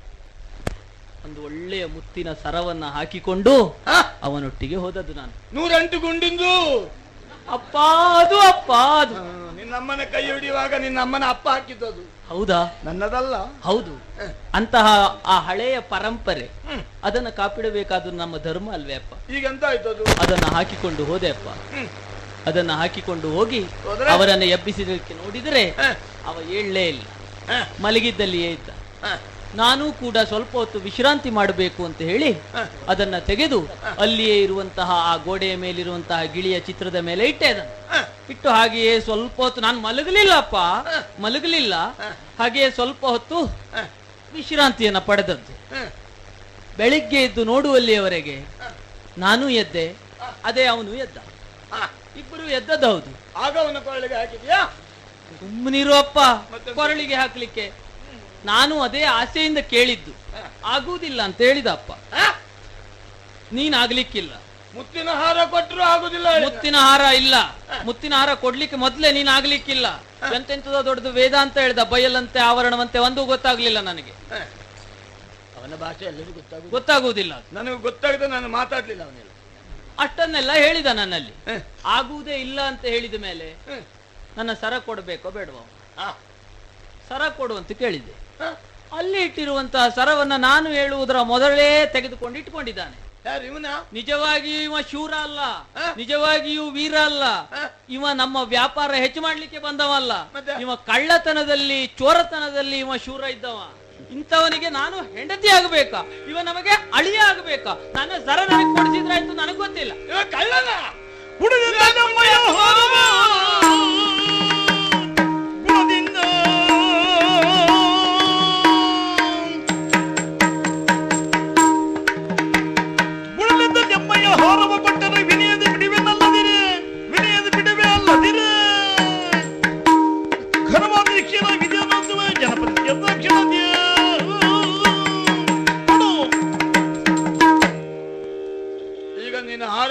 ಒಂದು ಒಳ್ಳೆಯ ಮುತ್ತಿನ ಸರವನ್ನ ಹಾಕಿಕೊಂಡು ಹ? ಅವನೊಟ್ಟಿಗೆ ಹೋದದ್ದು ನಾನು ನೂರೆಂಟು ಗುಂಡಿಂದು ಅಪ್ಪ ಅದು ಅಪ್ಪ ಅದು ಹ, ನಿನ್ನ ಅಮ್ಮನ ಕೈ ಹಿಡಿಯುವಾಗ ನಿನ್ನ ಅಮ್ಮನ ಅಪ್ಪ ಹಾಕಿದ್ದದು ಹೌದಾ ನನ್ನದಲ್ಲ ಹೌದು ಹ. ಅಂತಹ ಆ ಹಳೆಯ ಪರಂಪರೆ ಹ್ಮ್. ಅದನ್ನ ಕಾಪಿಡಬೇಕಾದ್ದು ನಮ್ಮ ಧರ್ಮ ಅಲ್ವೇ ಅಪ್ಪ ಈಗ ಎಂತ ಆಯ್ತು ಅದು ಅದನ್ನ ಹಾಕಿಕೊಂಡು ಹೋದೆ ಅಪ್ಪ ಹ್ಮ್. ಅದನ್ನ ಹಾಕಿಕೊಂಡು ಹೋಗಿ ಹೋದ್ರೆ? ಅವರನ್ನ ಎಬ್ಬಿಸಿದಕ್ಕೆ ನೋಡಿದರೆ ಹ, ಅವ ಏಳಲೇ ಇಲ್ಲ ಹ, ಮಲಗಿದ್ದಲ್ಲಿಯೇ ಇದ್ದ ಹ, ನಾನೂ ಕೂಡ ಸ್ವಲ್ಪ ಹೊತ್ತು ವಿಶ್ರಾಂತಿ ಮಾಡಬೇಕು ಅಂತ ಹೇಳಿ ಹ. ಅದನ್ನ ತೆಗೆದು ಅಲ್ಲಿಯೇ ಇರುವಂತಹ ಆ ಗೋಡೆಯ ಮೇಲಿರುವಂತಹ ಗಿಳಿಯ ಚಿತ್ರದ ಮೇಲೆ ಇಟ್ಟೆ ಅದನ್ನು ಹ. ಇಟ್ಟು ಹಾಗೆಯೇ ಸ್ವಲ್ಪ ಹೊತ್ತು ನಾನು ಮಲಗಲಿಲ್ಲಪ್ಪ ಮಲಗಲಿಲ್ಲ ಹಾಗೆಯೇ ಸ್ವಲ್ಪ ಹೊತ್ತು ಹ, ವಿಶ್ರಾಂತಿಯನ್ನ ಪಡೆದದ್ದು ಹ. ಬೆಳಿಗ್ಗೆ ಎದ್ದು ನೋಡುವಲ್ಲಿಯವರೆಗೆ ನಾನು ಎದ್ದೆ ಅದೇ ಅವನು ಎದ್ದ ಹ. ಇಬ್ಬರು ಎದ್ದದ್ದು ಹೌದು ಆಗ ಅವನ ಕೊಳ್ಳಿಗೆ ಹಾಕಿದ್ಯಾ ಸುಮ್ಮನಿರು ಅಪ್ಪ ಮತ್ತೆ? ಕೊರಳಿಗೆ ಹಾಕ್ಲಿಕ್ಕೆ ನಾನು ಅದೇ ಆಸೆಯಿಂದ ಕೇಳಿದ್ದು ಆಗುವುದಿಲ್ಲ ಅಂತ ಹೇಳಿದ ಅಪ್ಪ ಹ? ನೀನಾಗ್ಲಿಕ್ಕಿಲ್ಲ ಮುತ್ತಿನ ಹಾರ ಕೊಟ್ಟರು ಆಗುದಿಲ್ಲ ಹೇಳಿದ. ಮುತ್ತಿನ ಹಾರ ಇಲ್ಲ ಮುತ್ತಿನ ಹಾರ ಕೊಡ್ಲಿಕ್ಕೆ ಮೊದ್ಲೇ ನೀನ್ ಆಗ್ಲಿಕ್ಕಿಲ್ಲ ಎಂತೆಂತದೋ ದೊಡ್ಡದು ವೇದ ಅಂತ ಹೇಳ್ದ ಬಯಲಂತೆ ಆವರಣವಂತೆ ಒಂದು ಗೊತ್ತಾಗ್ಲಿಲ್ಲ ನನಗೆ ಹ. ಅವನ ಭಾಷೆ ಎಲ್ಲರಿಗೂ ಗೊತ್ತಾಗುದು ಗೊತ್ತಾಗುವುದಿಲ್ಲ ಅದು. ನನಗೆ ಗೊತ್ತಾಗದೆ ನಾನು ಮಾತಾಡ್ಲಿಲ್ಲ ಅವನಿಲ್ಲ ಅಷ್ಟನ್ನೆಲ್ಲ ಹೇಳಿದ ನನ್ನಲ್ಲಿ ಹ. ಆಗುವುದೇ ಇಲ್ಲ ಅಂತ ಹೇಳಿದ ಮೇಲೆ ಹ. ನನ್ನ ಸರ ಕೊಡಬೇಕೋ ಬೇಡವೋ ಹ. ಸರ ಕೊಡು ಅಂತ ಕೇಳಿದೆ ಹ. ಅಲ್ಲಿ ಇಟ್ಟಿರುವಂತಹ ಸರವನ್ನ ನಾನು ಹೇಳುವುದರ ಮೊದಲೇ ತೆಗೆದುಕೊಂಡು ಇಟ್ಕೊಂಡಿದ್ದಾನೆ ಯಾರು ಇವನ ನಿಜವಾಗಿಯೂ ಇವ ಶೂರ ಅಲ್ಲ ಹ? ನಿಜವಾಗಿಯೂ ವೀರ ಅಲ್ಲ ಹ? ಇವ ನಮ್ಮ ವ್ಯಾಪಾರ ಹೆಚ್ಚು ಮಾಡ್ಲಿಕ್ಕೆ ಬಂದವಲ್ಲ ಮತ್ತೆ? ಇವ ಕಳ್ಳತನದಲ್ಲಿ ಚೋರತನದಲ್ಲಿ ಇವ ಶೂರ ಇದ್ದವ ಇಂಥವನಿಗೆ ನಾನು ಹೆಂಡತಿ ಆಗಬೇಕಾ ಇವ ನಮಗೆ ಅಳಿಯ ಆಗಬೇಕಾ ನನ್ನ ಸರ ನನಗೆ ಕೊಡಿಸಿದ್ರಾಯ್ತು ನನಗೆ ಗೊತ್ತಿಲ್ಲ ಇವ ಕಳ್ಳನ ಹುಡುಗ ನಮ್ಮಯ್ಯ ಹೋರುವ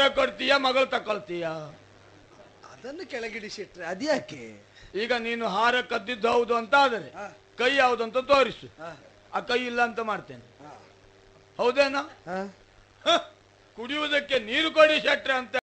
ಕೊಡ್ತೀಯ ಮಗಳು ತಕೊಳ್ತೀಯ ಅದನ್ನು ಕೆಳಗಿಡಿಸಿಟ್ರೆ ಅದ್ಯಾಕೆ ಈಗ ನೀನು ಹಾರ ಕದ್ದಿದ್ದು ಹೌದು ಅಂತ ಆದರೆ ಹಾ. ಕೈ ಯಾವುದು ಅಂತ ತೋರಿಸು ಹಾ, ಆ ಕೈ ಇಲ್ಲ ಅಂತ ಮಾಡ್ತೇನೆ ಹಾ. ಹೌದೇನಾ ಹಾ? ಹ, ಕುಡಿಯುವುದಕ್ಕೆ ನೀರು ಕೊಡಿ ಶೆಟ್ರೆ ಅಂತ